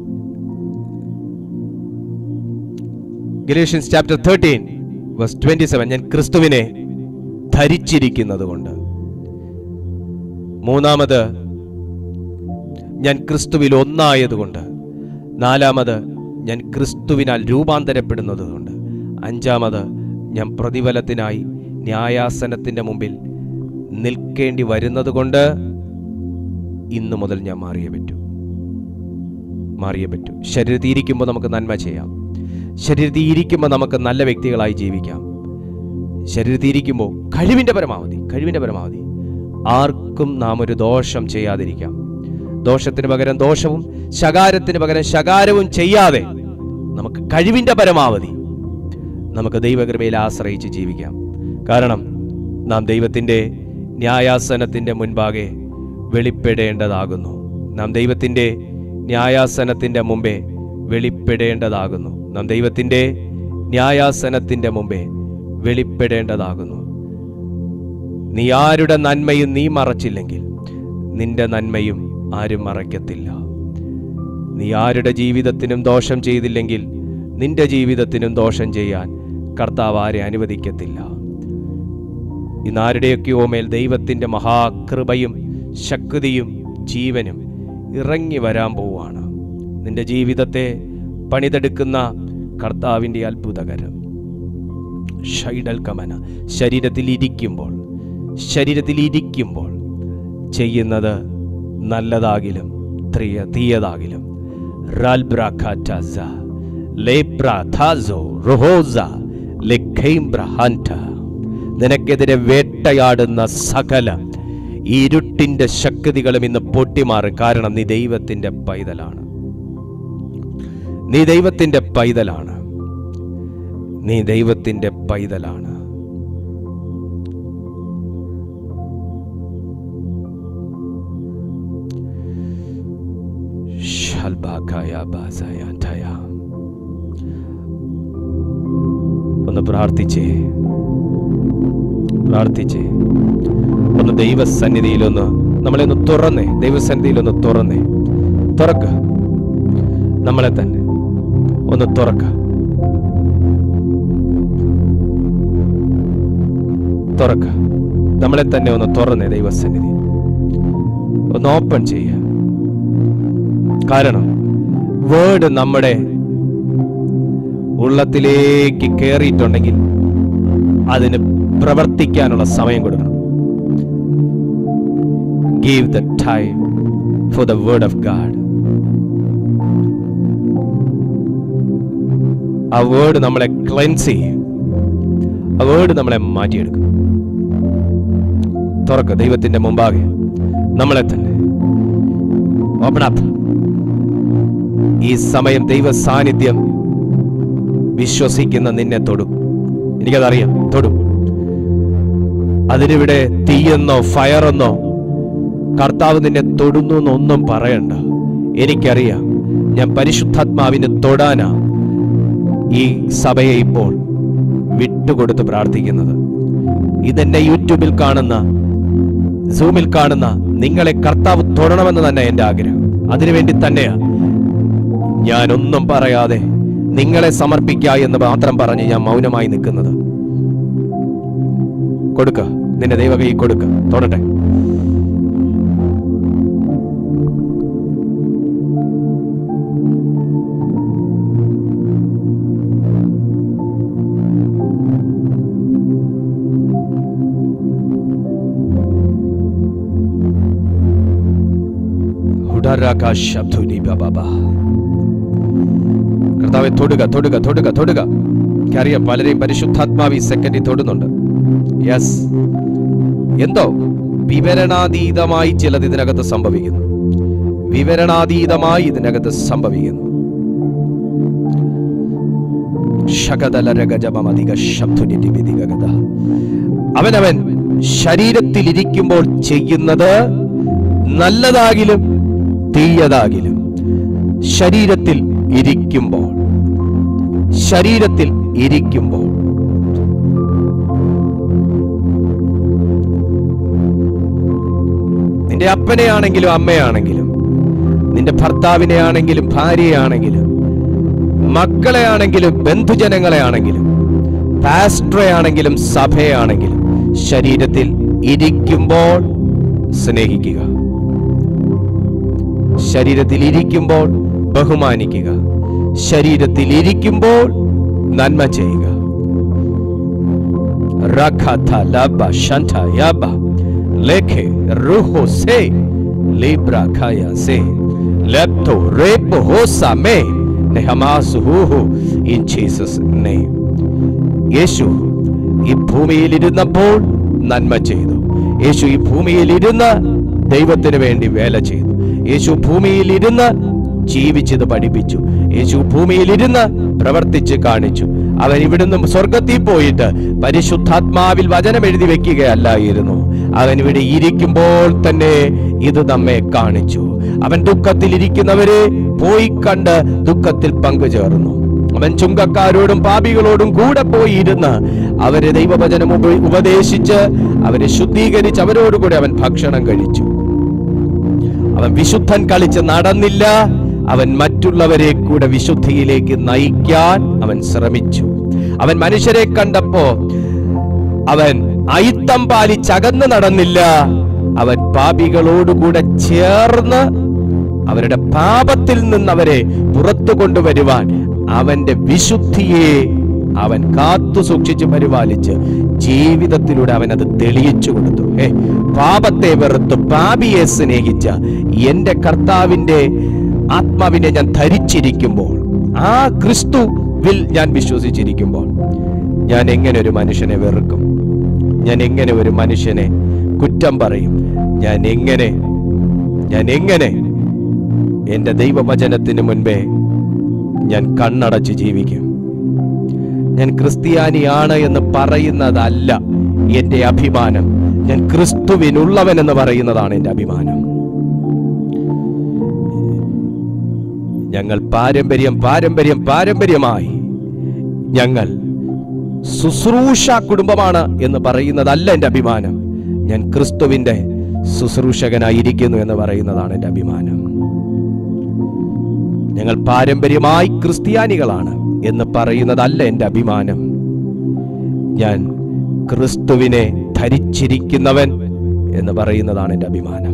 Galatians chapter thirteen verse twenty seven ഞാൻ ക്രിസ്തുവിനെ ധരിച്ചിരിക്കുന്നത് കൊണ്ട് മൂന്നാമത് ഞാൻ ക്രിസ്തുവിൽ ഒന്നായതുകൊണ്ട് നാലാമത് ഞാൻ ക്രിസ്തുവിനാൽ രൂപാന്തരപ്പെടുന്നത് കൊണ്ട് അഞ്ചാമത് ഞാൻ പ്രതിഫലത്തിനായി ന്യായാസനത്തിന്റെ മുമ്പിൽ നിൽക്കേണ്ടി വരുന്നത് കൊണ്ട് ഇന്നു മുതൽ ഞാൻ മാറിയേ പറ്റൂ മാറിയേ പറ്റൂ ശരീരത്തിൽ ഇരിക്കുമ്പോൾ നമുക്ക് നന്മ ചെയ്യാം ശരീരത്തിൽ ഇരിക്കുമ്പോൾ നമുക്ക് നല്ല വ്യക്തികളായി ജീവിക്കാം ശരീരത്തിൽ ഇരിക്കുമ്പോൾ കഴിവിൻ്റെ പരമാവധി കഴിവിൻ്റെ പരമാവധി ആർക്കും നാം ഒരു ദോഷം ചെയ്യാതിരിക്കാം ദോഷത്തിന് പകരം ദോഷവും ശകാരത്തിന് പകരം ശകാരവും ചെയ്യാതെ നമുക്ക് കഴിവിൻ്റെ പരമാവധി നമുക്ക് ദൈവകൃപയിൽ ആശ്രയിച്ച് ജീവിക്കാം കാരണം നാം ദൈവത്തിൻ്റെ ന്യായാസനത്തിൻ്റെ മുൻപാകെ വെളിപ്പെടേണ്ടതാകുന്നു നാം ദൈവത്തിൻ്റെ ന്യായാസനത്തിൻ്റെ മുമ്പേ വെളിപ്പെടേണ്ടതാകുന്നു നാം ദൈവത്തിൻ്റെ ന്യായാസനത്തിൻ്റെ മുമ്പേ വെളിപ്പെടേണ്ടതാകുന്നു നീ ആരുടെ നന്മയും നീ മറച്ചില്ലെങ്കിൽ നിന്റെ നന്മയും ആരും മറയ്ക്കത്തില്ല നീ ആരുടെ ജീവിതത്തിനും ദോഷം ചെയ്തില്ലെങ്കിൽ നിന്റെ ജീവിതത്തിനും ദോഷം ചെയ്യാൻ കർത്താവ് ആരെ അനുവദിക്കത്തില്ല ഇന്ന് ആരുടെയൊക്കെയോ മേൽ ദൈവത്തിൻ്റെ മഹാകൃപയും ശക്തിയും ജീവനും ഇറങ്ങി വരാൻ പോവാണ് നിന്റെ ജീവിതത്തെ പണിതെടുക്കുന്ന കർത്താവിൻ്റെ അത്ഭുതകരം ഷൈഡൽ കമന ശരീരത്തിൽ ഇരിക്കുമ്പോൾ ശരീരത്തിൽ ഇരിക്കുമ്പോൾ ചെയ്യുന്നത് നല്ലതാകിലും ത്രിയ തീയതാകിലും റാൽബ്രാഖാറ്റാസ, ലേബ്രാഥാസോ, റുഹോസ, ലെഖൈംബ്രഹാൻറ്റ. നിനക്കെതിരെ വേട്ടയാടുന്ന സകല ഇരുട്ടിന്റെ ശക്തികളും ഇന്ന് പൊട്ടിമാറും കാരണം നീ ദൈവത്തിന്റെ പൈതലാണ് നീ ദൈവത്തിന്റെ പൈതലാണ് നീ ദൈവത്തിന്റെ പൈതലാണ് ശൽബാഖായ ബാസായാന്തയ. ഒന്ന് പ്രാർത്ഥിച്ചേ പ്രാർത്ഥിച്ചേ ഒന്ന് ദൈവസന്നിധിയിലൊന്ന് നമ്മളെ ഒന്ന് തുറന്നേ ദൈവസന്നിധിയിലൊന്ന് തുറന്നേ തുറക്ക നമ്മളെ തന്നെ ഒന്ന് തുറക്ക തുറക്ക നമ്മളെ തന്നെ ഒന്ന് തുറന്നേ ദൈവസന്നിധി ഒന്ന് ഓപ്പൺ ചെയ്യുക കാരണം വേർഡ് നമ്മുടെ ഉള്ളത്തിലേക്ക് കയറിയിട്ടുണ്ടെങ്കിൽ അതിന് പ്രവർത്തിക്കാനുള്ള സമയം കൊടുക്കണം give the time for the word of God ആ വേർഡ് നമ്മളെ ക്ലെൻസ് ചെയ്യും ആ വേർഡ് നമ്മളെ മാറ്റിയെടുക്കും തുറക്ക ദൈവത്തിന്റെ മുമ്പാകെ നമ്മളെ തന്നെ ഓപ്പൺ അപ്പ് ഈ സമയം ദൈവ സാന്നിധ്യം വിശ്വസിക്കുന്ന നിന്നെ തൊടും എനിക്കതറിയാം തൊടും അതിനിവിടെ തീയെന്നോ ഫയറെന്നോ കർത്താവ് നിന്നെ തൊടുന്നു എന്നൊന്നും പറയണ്ട എനിക്കറിയാം ഞാൻ പരിശുദ്ധാത്മാവിനെ തൊടാനാ ഈ സഭയെ ഇപ്പോൾ വിട്ടുകൊടുത്ത് പ്രാർത്ഥിക്കുന്നത് ഇതെന്നെ യൂട്യൂബിൽ കാണുന്ന സൂമിൽ കാണുന്ന നിങ്ങളെ കർത്താവ് തൊടണമെന്ന് തന്നെ എൻ്റെ ആഗ്രഹം അതിനുവേണ്ടി തന്നെയാ ഞാനൊന്നും പറയാതെ നിങ്ങളെ സമർപ്പിക്ക എന്ന് മാത്രം പറഞ്ഞ് ഞാൻ മൗനമായി നിൽക്കുന്നത് കൊടുക്ക നിന്റെ ദൈവകൈ കൊടുക്ക തൊടട്ടെ ഹുഡാരാകാ ശബ്ദുനി ബബബ. കർത്താവെ തൊടുക തൊടുക തൊടുക തൊടുക എനിക്കറിയാം പലരെയും പരിശുദ്ധാത്മാവ് ഈ സെക്കൻഡിൽ തൊടുന്നുണ്ട് യെസ് എന്തോ വിവരണാതീതമായി ചിലത് ഇതിനകത്ത് സംഭവിക്കുന്നു വിവരണാതീതമായി ഇതിനകത്ത് സംഭവിക്കുന്നു ശകതലരഗജമധിക ശബ്ദുനിധിഗത അവനവൻ ശരീരത്തിലിരിക്കുമ്പോൾ ചെയ്യുന്നത് നല്ലതാകിലും തീയതാകിലും ശരീരത്തിൽ ഇരിക്കുമ്പോൾ ശരീരത്തിൽ ഇരിക്കുമ്പോൾ നിന്റെ അപ്പനെയാണെങ്കിലും അമ്മയാണെങ്കിലും നിന്റെ ഭർത്താവിനെ ആണെങ്കിലും ഭാര്യയാണെങ്കിലും മക്കളെ ആണെങ്കിലും ബന്ധുജനങ്ങളെ ആണെങ്കിലും പാസ്റ്ററെ ആണെങ്കിലും സഭയാണെങ്കിലും ശരീരത്തിൽ ഇരിക്കുമ്പോൾ സ്നേഹിക്കുക ശരീരത്തിൽ ഇരിക്കുമ്പോൾ ബഹുമാനിക്കുക ശരീരത്തിൽ ഇരിക്കുമ്പോൾ നന്മ ചെയ്യുക റഖഥ ലബ ശന്ഥ യബ ലേഖെ റുഹോ സേ ലിബ്ര ഖയ സേ ലെപ്തോ റേപ്പ് ഹോസ മേ നെഹമാസ് ഹൂഹു ഇൻ ജീസസ് നെയ്മ് യേശു ഈ ഭൂമിയിൽ ഇരുന്നപ്പോൾ നന്മ ചെയ്തു യേശു ഈ ഭൂമിയിൽ ഇരുന്ന് ദൈവത്തിന് വേണ്ടി വേല ചെയ്തു യേശു ഭൂമിയിൽ ഇരുന്ന് ജീവിച്ചത് പഠിപ്പിച്ചു യേശു ഭൂമിയിൽ ഇരുന്ന് പ്രവർത്തിച്ച് കാണിച്ചു അവൻ ഇവിടുന്ന് സ്വർഗത്തിൽ പോയിട്ട് പരിശുദ്ധാത്മാവിൽ വചനം എഴുതി വെക്കുകയല്ലായിരുന്നു അവൻ ഇവിടെ ഇരിക്കുമ്പോൾ തന്നെ ഇത് നമ്മെ കാണിച്ചു അവൻ ദുഃഖത്തിൽ ഇരിക്കുന്നവരെ പോയി കണ്ട് ദുഃഖത്തിൽ പങ്കുചേർന്നു അവൻ ചുങ്കക്കാരോടും പാപികളോടും കൂടെ പോയി ഇരുന്ന് അവരെ ദൈവവചനം ഉപ- ഉപദേശിച്ച് അവരെ ശുദ്ധീകരിച്ച് അവരോടുകൂടി അവൻ ഭക്ഷണം കഴിച്ചു അവൻ വിശുദ്ധൻ കളിച്ച് നടന്നില്ല അവൻ മറ്റുള്ളവരെ കൂടെ വിശുദ്ധിയിലേക്ക് നയിക്കാൻ അവൻ ശ്രമിച്ചു അവൻ മനുഷ്യരെ കണ്ടപ്പോ അവൻ അയിത്തം പാലിച്ചകന്ന് നടന്നില്ല അവൻ പാപികളോടുകൂടെ ചേർന്ന് അവരുടെ പാപത്തിൽ നിന്ന് അവരെ പുറത്തു കൊണ്ടുവരുവാൻ അവന്റെ വിശുദ്ധിയെ അവൻ കാത്തു സൂക്ഷിച്ച് പരിപാലിച്ച് ജീവിതത്തിലൂടെ അവൻ അത് തെളിയിച്ചു കൊടുത്തു ഏ പാപത്തെ വെറുത്ത് പാപിയെ സ്നേഹിച്ച എന്റെ കർത്താവിന്റെ ആത്മാവിനെ ഞാൻ ധരിച്ചിരിക്കുമ്പോൾ ആ ക്രിസ്തുവിൽ ഞാൻ വിശ്വസിച്ചിരിക്കുമ്പോൾ ഞാൻ എങ്ങനെ ഒരു മനുഷ്യനെ വെറുക്കും ഞാൻ എങ്ങനെ ഒരു മനുഷ്യനെ കുറ്റം പറയും ഞാൻ എങ്ങനെ ഞാൻ എങ്ങനെ എന്റെ ദൈവവചനത്തിന് മുൻപേ ഞാൻ കണ്ണടച്ച് ജീവിക്കും ഞാൻ ക്രിസ്ത്യാനിയാണ് എന്ന് പറയുന്നതല്ല എന്റെ അഭിമാനം ഞാൻ ക്രിസ്തുവിനുള്ളവൻ എന്ന് പറയുന്നതാണ് എന്റെ അഭിമാനം ഞങ്ങൾ പാരമ്പര്യം പാരമ്പര്യം പാരമ്പര്യമായി ഞങ്ങൾ ശുശ്രൂഷ കുടുംബമാണ് എന്ന് പറയുന്നതല്ല എൻ്റെ അഭിമാനം ഞാൻ ക്രിസ്തുവിൻ്റെ ശുശ്രൂഷകനായിരിക്കുന്നു എന്ന് പറയുന്നതാണ് എൻ്റെ അഭിമാനം ഞങ്ങൾ പാരമ്പര്യമായി ക്രിസ്ത്യാനികളാണ് എന്ന് പറയുന്നതല്ല എൻ്റെ അഭിമാനം ഞാൻ ക്രിസ്തുവിനെ ധരിച്ചിരിക്കുന്നവൻ എന്ന് പറയുന്നതാണ് എൻ്റെ അഭിമാനം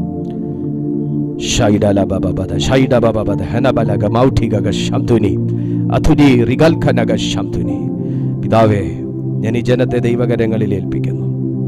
ഷൈഡലബബബദ, ഷൈഡബബബദ, ഹനബലഗ, മൗഢികഗ ശംധുനി, അധുനി, റിഗൽഖനഗ ശംധുനി. പിതാവേ ഞാൻ ഈ ജനത്തെ ദൈവകരങ്ങളിൽ ഏൽപ്പിക്കുന്നു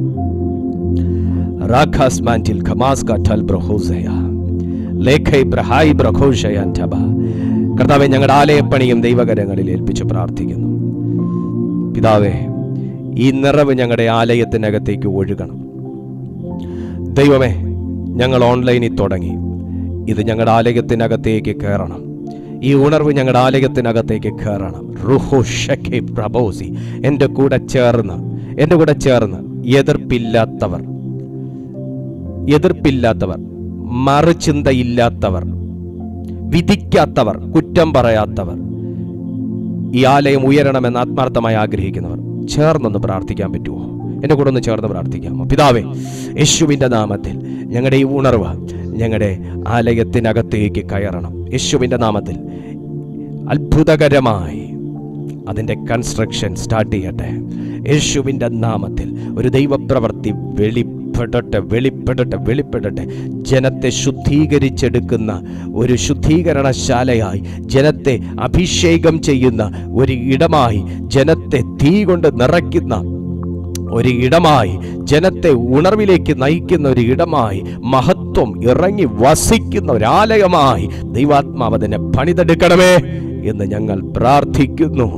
റാഖാസ് മാൻറ്റിൽ ഖമാസ്ക ഠൽ ബ്രഹോസയ. ലേഖൈ ബ്രഹായി ബ്രഘോഷയാൻ ഠബ. കർത്താവെ ഞങ്ങളുടെ ആലയപ്പണിയും ദൈവകരങ്ങളിൽ ഏൽപ്പിച്ച് പ്രാർത്ഥിക്കുന്നു പിതാവേ ഈ നിറവ് ഞങ്ങളുടെ ആലയത്തിനകത്തേക്ക് ഒഴുകണം ദൈവമേ ഞങ്ങൾ ഓൺലൈനിൽ തുടങ്ങി ഇത് ഞങ്ങളുടെ ആലയത്തിനകത്തേക്ക് കയറണം ഈ ഉണർവ് ഞങ്ങളുടെ ആലയത്തിനകത്തേക്ക് കയറണം റുഹു ഷഖി പ്രബോസി എൻ്റെ കൂടെ ചേർന്ന് എൻ്റെ കൂടെ ചേർന്ന് എതിർപ്പില്ലാത്തവർ എതിർപ്പില്ലാത്തവർ മറുചിന്തയില്ലാത്തവർ വിധിക്കാത്തവർ കുറ്റം പറയാത്തവർ ഈ ആലയം ഉയരണമെന്ന് ആത്മാർത്ഥമായി ആഗ്രഹിക്കുന്നവർ ചേർന്നൊന്ന് പ്രാർത്ഥിക്കാൻ പറ്റുമോ എൻ്റെ കൂടെ ഒന്ന് ചേർന്ന് പ്രാർത്ഥിക്കാമോ പിതാവേ യേശുവിൻ്റെ നാമത്തിൽ ഞങ്ങളുടെ ഈ ഉണർവ് ഞങ്ങളുടെ ആലയത്തിനകത്തേക്ക് കയറണം യേശുവിൻ്റെ നാമത്തിൽ അത്ഭുതകരമായി അതിൻ്റെ കൺസ്ട്രക്ഷൻ സ്റ്റാർട്ട് ചെയ്യട്ടെ യേശുവിൻ്റെ നാമത്തിൽ ഒരു ദൈവപ്രവൃത്തി വെളിപ്പെടട്ടെ വെളിപ്പെടട്ടെ വെളിപ്പെടട്ടെ ജനത്തെ ശുദ്ധീകരിച്ചെടുക്കുന്ന ഒരു ശുദ്ധീകരണശാലയായി ജനത്തെ അഭിഷേകം ചെയ്യുന്ന ഒരു ഇടമായി ജനത്തെ തീ കൊണ്ട് നിറയ്ക്കുന്ന ഒരു ഇടമായി ജനത്തെ ഉണർവിലേക്ക് നയിക്കുന്ന ഒരു ഇടമായി മഹത്വം ഇറങ്ങി വസിക്കുന്ന ഒരാലയമായി ദൈവാത്മാവ് അതിനെ പണിതെടുക്കണമേ എന്ന് ഞങ്ങൾ പ്രാർത്ഥിക്കുന്നു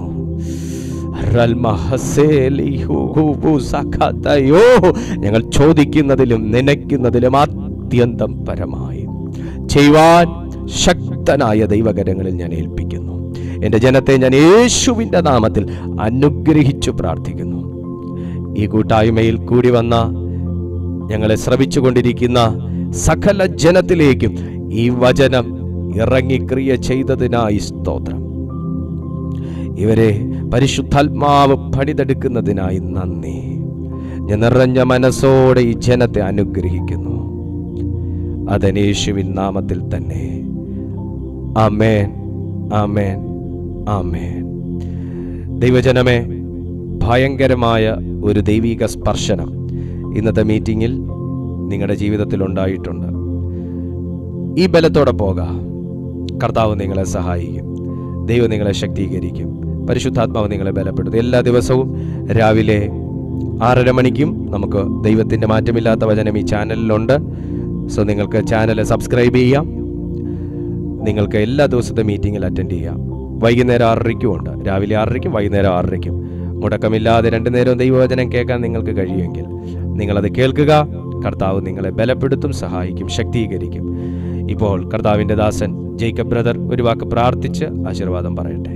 ഞങ്ങൾ ചോദിക്കുന്നതിലും നനയ്ക്കുന്നതിലും അത്യന്തം പരമായി ചെയ്യുവാൻ ശക്തനായ ദൈവകരങ്ങളിൽ ഞാൻ ഏൽപ്പിക്കുന്നു എൻ്റെ ജനത്തെ ഞാൻ യേശുവിൻ്റെ നാമത്തിൽ അനുഗ്രഹിച്ചു പ്രാർത്ഥിക്കുന്നു ഈ കൂട്ടായ്മയിൽ കൂടി വന്ന ഞങ്ങളെ ശ്രവിച്ചുകൊണ്ടിരിക്കുന്ന സകല ജനത്തിലേക്കും ഈ വചനം ഇറങ്ങിക്രിയ ചെയ്തതിനായി സ്തോത്രം ഇവരെ പരിശുദ്ധാത്മാവ് പണിതെടുക്കുന്നതിനായി നന്ദി ഞാൻ നിറഞ്ഞ മനസ്സോടെ ഈ ജനത്തെ അനുഗ്രഹിക്കുന്നു അതനേശുവിൻ നാമത്തിൽ തന്നെ ആമേൻ ആമേൻ ആമേൻ ദൈവജനമേ ഭയങ്കരമായ ഒരു ദൈവിക സ്പർശനം ഇന്നത്തെ മീറ്റിങ്ങിൽ നിങ്ങളുടെ ജീവിതത്തിൽ ഉണ്ടായിട്ടുണ്ട് ഈ ബലത്തോടെ പോകാം കർത്താവ് നിങ്ങളെ സഹായിക്കും ദൈവം നിങ്ങളെ ശക്തീകരിക്കും പരിശുദ്ധാത്മാവ് നിങ്ങളെ ബലപ്പെടുത്തും എല്ലാ ദിവസവും രാവിലെ ആറര മണിക്കും നമുക്ക് ദൈവത്തിൻ്റെ മാറ്റമില്ലാത്ത വചനം ഈ ചാനലിലുണ്ട് സോ നിങ്ങൾക്ക് ചാനൽ സബ്സ്ക്രൈബ് ചെയ്യാം നിങ്ങൾക്ക് എല്ലാ ദിവസത്തെ മീറ്റിങ്ങിൽ അറ്റൻഡ് ചെയ്യാം വൈകുന്നേരം ആറരയ്ക്കും ഉണ്ട് രാവിലെ ആറരയ്ക്കും വൈകുന്നേരം ആറരയ്ക്കും മുടക്കമില്ലാതെ രണ്ടു നേരവും ദൈവവചനം കേൾക്കാൻ നിങ്ങൾക്ക് കഴിയുമെങ്കിൽ നിങ്ങളത് കേൾക്കുക കർത്താവ് നിങ്ങളെ ബലപ്പെടുത്തും സഹായിക്കും ശക്തീകരിക്കും ഇപ്പോൾ കർത്താവിൻ്റെ ദാസൻ ജേക്കബ് ബ്രദർ ഒരു വാക്ക് പ്രാർത്ഥിച്ച് ആശീർവാദം പറയട്ടെ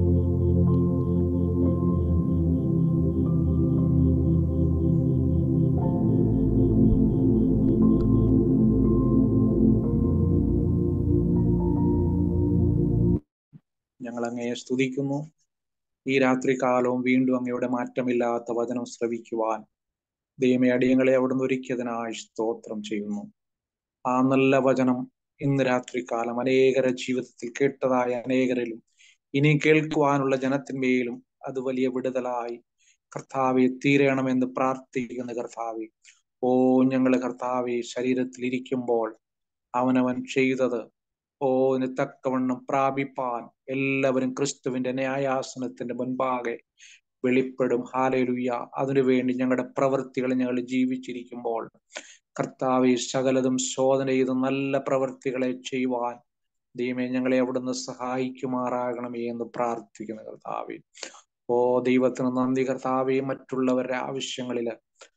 ഞങ്ങൾ അങ്ങയെ സ്തുതിക്കുന്നു ഈ രാത്രി കാലവും വീണ്ടും അങ്ങയുടെ മാറ്റമില്ലാത്ത വചനം ശ്രവിക്കുവാൻ ദൈവമേ അടിയങ്ങളെ അവിടുന്ന് ഒരുക്കിയതിനായി സ്തോത്രം ചെയ്യുന്നു ആ നല്ല വചനം ഇന്ന് രാത്രി കാലം അനേകര ജീവിതത്തിൽ കേട്ടതായ അനേകരിലും ഇനി കേൾക്കുവാനുള്ള ജനത്തിന്മേലും അത് വലിയ വിടുതലായി കർത്താവെ തീരണമെന്ന് പ്രാർത്ഥിക്കുന്ന കർത്താവെ ഓ ഞങ്ങള് കർത്താവെ ശരീരത്തിൽ ഇരിക്കുമ്പോൾ അവനവൻ ചെയ്തത് ഓ തക്കവണ്ണം പ്രാപിപ്പാൻ എല്ലാവരും ക്രിസ്തുവിന്റെ ന്യായാസനത്തിന്റെ മുൻപാകെ വെളിപ്പെടും ഹാലലുയ്യ അതിനുവേണ്ടി ഞങ്ങളുടെ പ്രവൃത്തികൾ ഞങ്ങൾ ജീവിച്ചിരിക്കുമ്പോൾ കർത്താവെ സകലതും ശോധന ചെയ്ത് നല്ല പ്രവൃത്തികളെ ചെയ്യുവാൻ ദൈവമേ ഞങ്ങളെ അവിടുന്ന് സഹായിക്കുമാറാകണമേ എന്ന് പ്രാർത്ഥിക്കുന്നു കർത്താവെ ഓ ദൈവത്തിന് നന്ദി കർത്താവെ മറ്റുള്ളവരുടെ ആവശ്യങ്ങളില്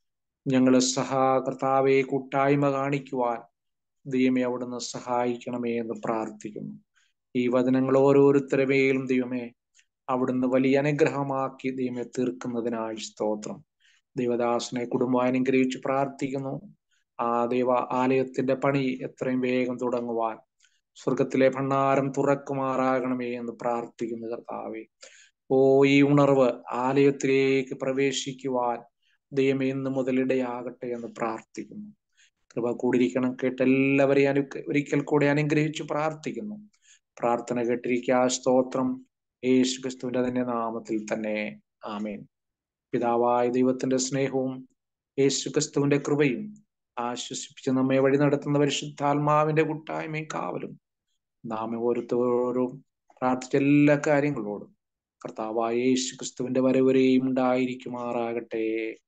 ഞങ്ങൾ സഹാ കർത്താവെ കൂട്ടായ്മ കാണിക്കുവാൻ ദൈവമേ അവിടുന്ന് സഹായിക്കണമേ എന്ന് പ്രാർത്ഥിക്കുന്നു ഈ വചനങ്ങൾ ഓരോരുത്തരുമേലും ദൈവമേ അവിടുന്ന് വലിയ അനുഗ്രഹമാക്കി ദൈവമേ തീർക്കുന്നതിനായി സ്തോത്രം ദൈവദാസനെ കുടുംബം അനുഗ്രഹിച്ച് പ്രാർത്ഥിക്കുന്നു ആ ദൈവ ആലയത്തിന്റെ പണി എത്രയും വേഗം തുടങ്ങുവാൻ സ്വർഗത്തിലെ ഭണ്ണാരം തുറക്കുമാറാകണമേ എന്ന് പ്രാർത്ഥിക്കുന്നു കർത്താവെ ഓ ഈ ഉണർവ് ആലയത്തിലേക്ക് പ്രവേശിക്കുവാൻ ദൈവമേ ഇന്ന് മുതലിടയാകട്ടെ എന്ന് പ്രാർത്ഥിക്കുന്നു കൃപ കൂടിയിരിക്കണം കേട്ട് എല്ലാവരെയും അനു ഒരിക്കൽ കൂടെ അനുഗ്രഹിച്ച് പ്രാർത്ഥിക്കുന്നു പ്രാർത്ഥന കേട്ടിരിക്കുക സ്തോത്രം യേശു ക്രിസ്തുവിന്റെ തന്നെ നാമത്തിൽ തന്നെ ആമേൻ പിതാവായ ദൈവത്തിന്റെ സ്നേഹവും യേശു ക്രിസ്തുവിന്റെ കൃപയും ആശ്വസിപ്പിച്ച് നമ്മെ വഴി നടത്തുന്ന പരിശുദ്ധാത്മാവിന്റെ കൂട്ടായ്മയും കാവലും നാം ഓരോരുത്തരോരും പ്രാർത്ഥിച്ച എല്ലാ കാര്യങ്ങളോടും കർത്താവായ യേശു ക്രിസ്തുവിന്റെ വരവരെയും ഉണ്ടായിരിക്കുമാറാകട്ടെ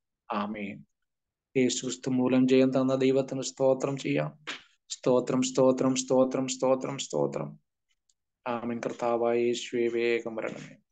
ആമേൻ യേശു ക്രിസ്തു മൂലം ജയം തന്ന ദൈവത്തിന് സ്തോത്രം ചെയ്യാം സ്തോത്രം സ്തോത്രം സ്തോത്രം സ്തോത്രം സ്തോത്രം ആമീൻ കർത്താവായ യേശുവെ വേഗം വരണമേ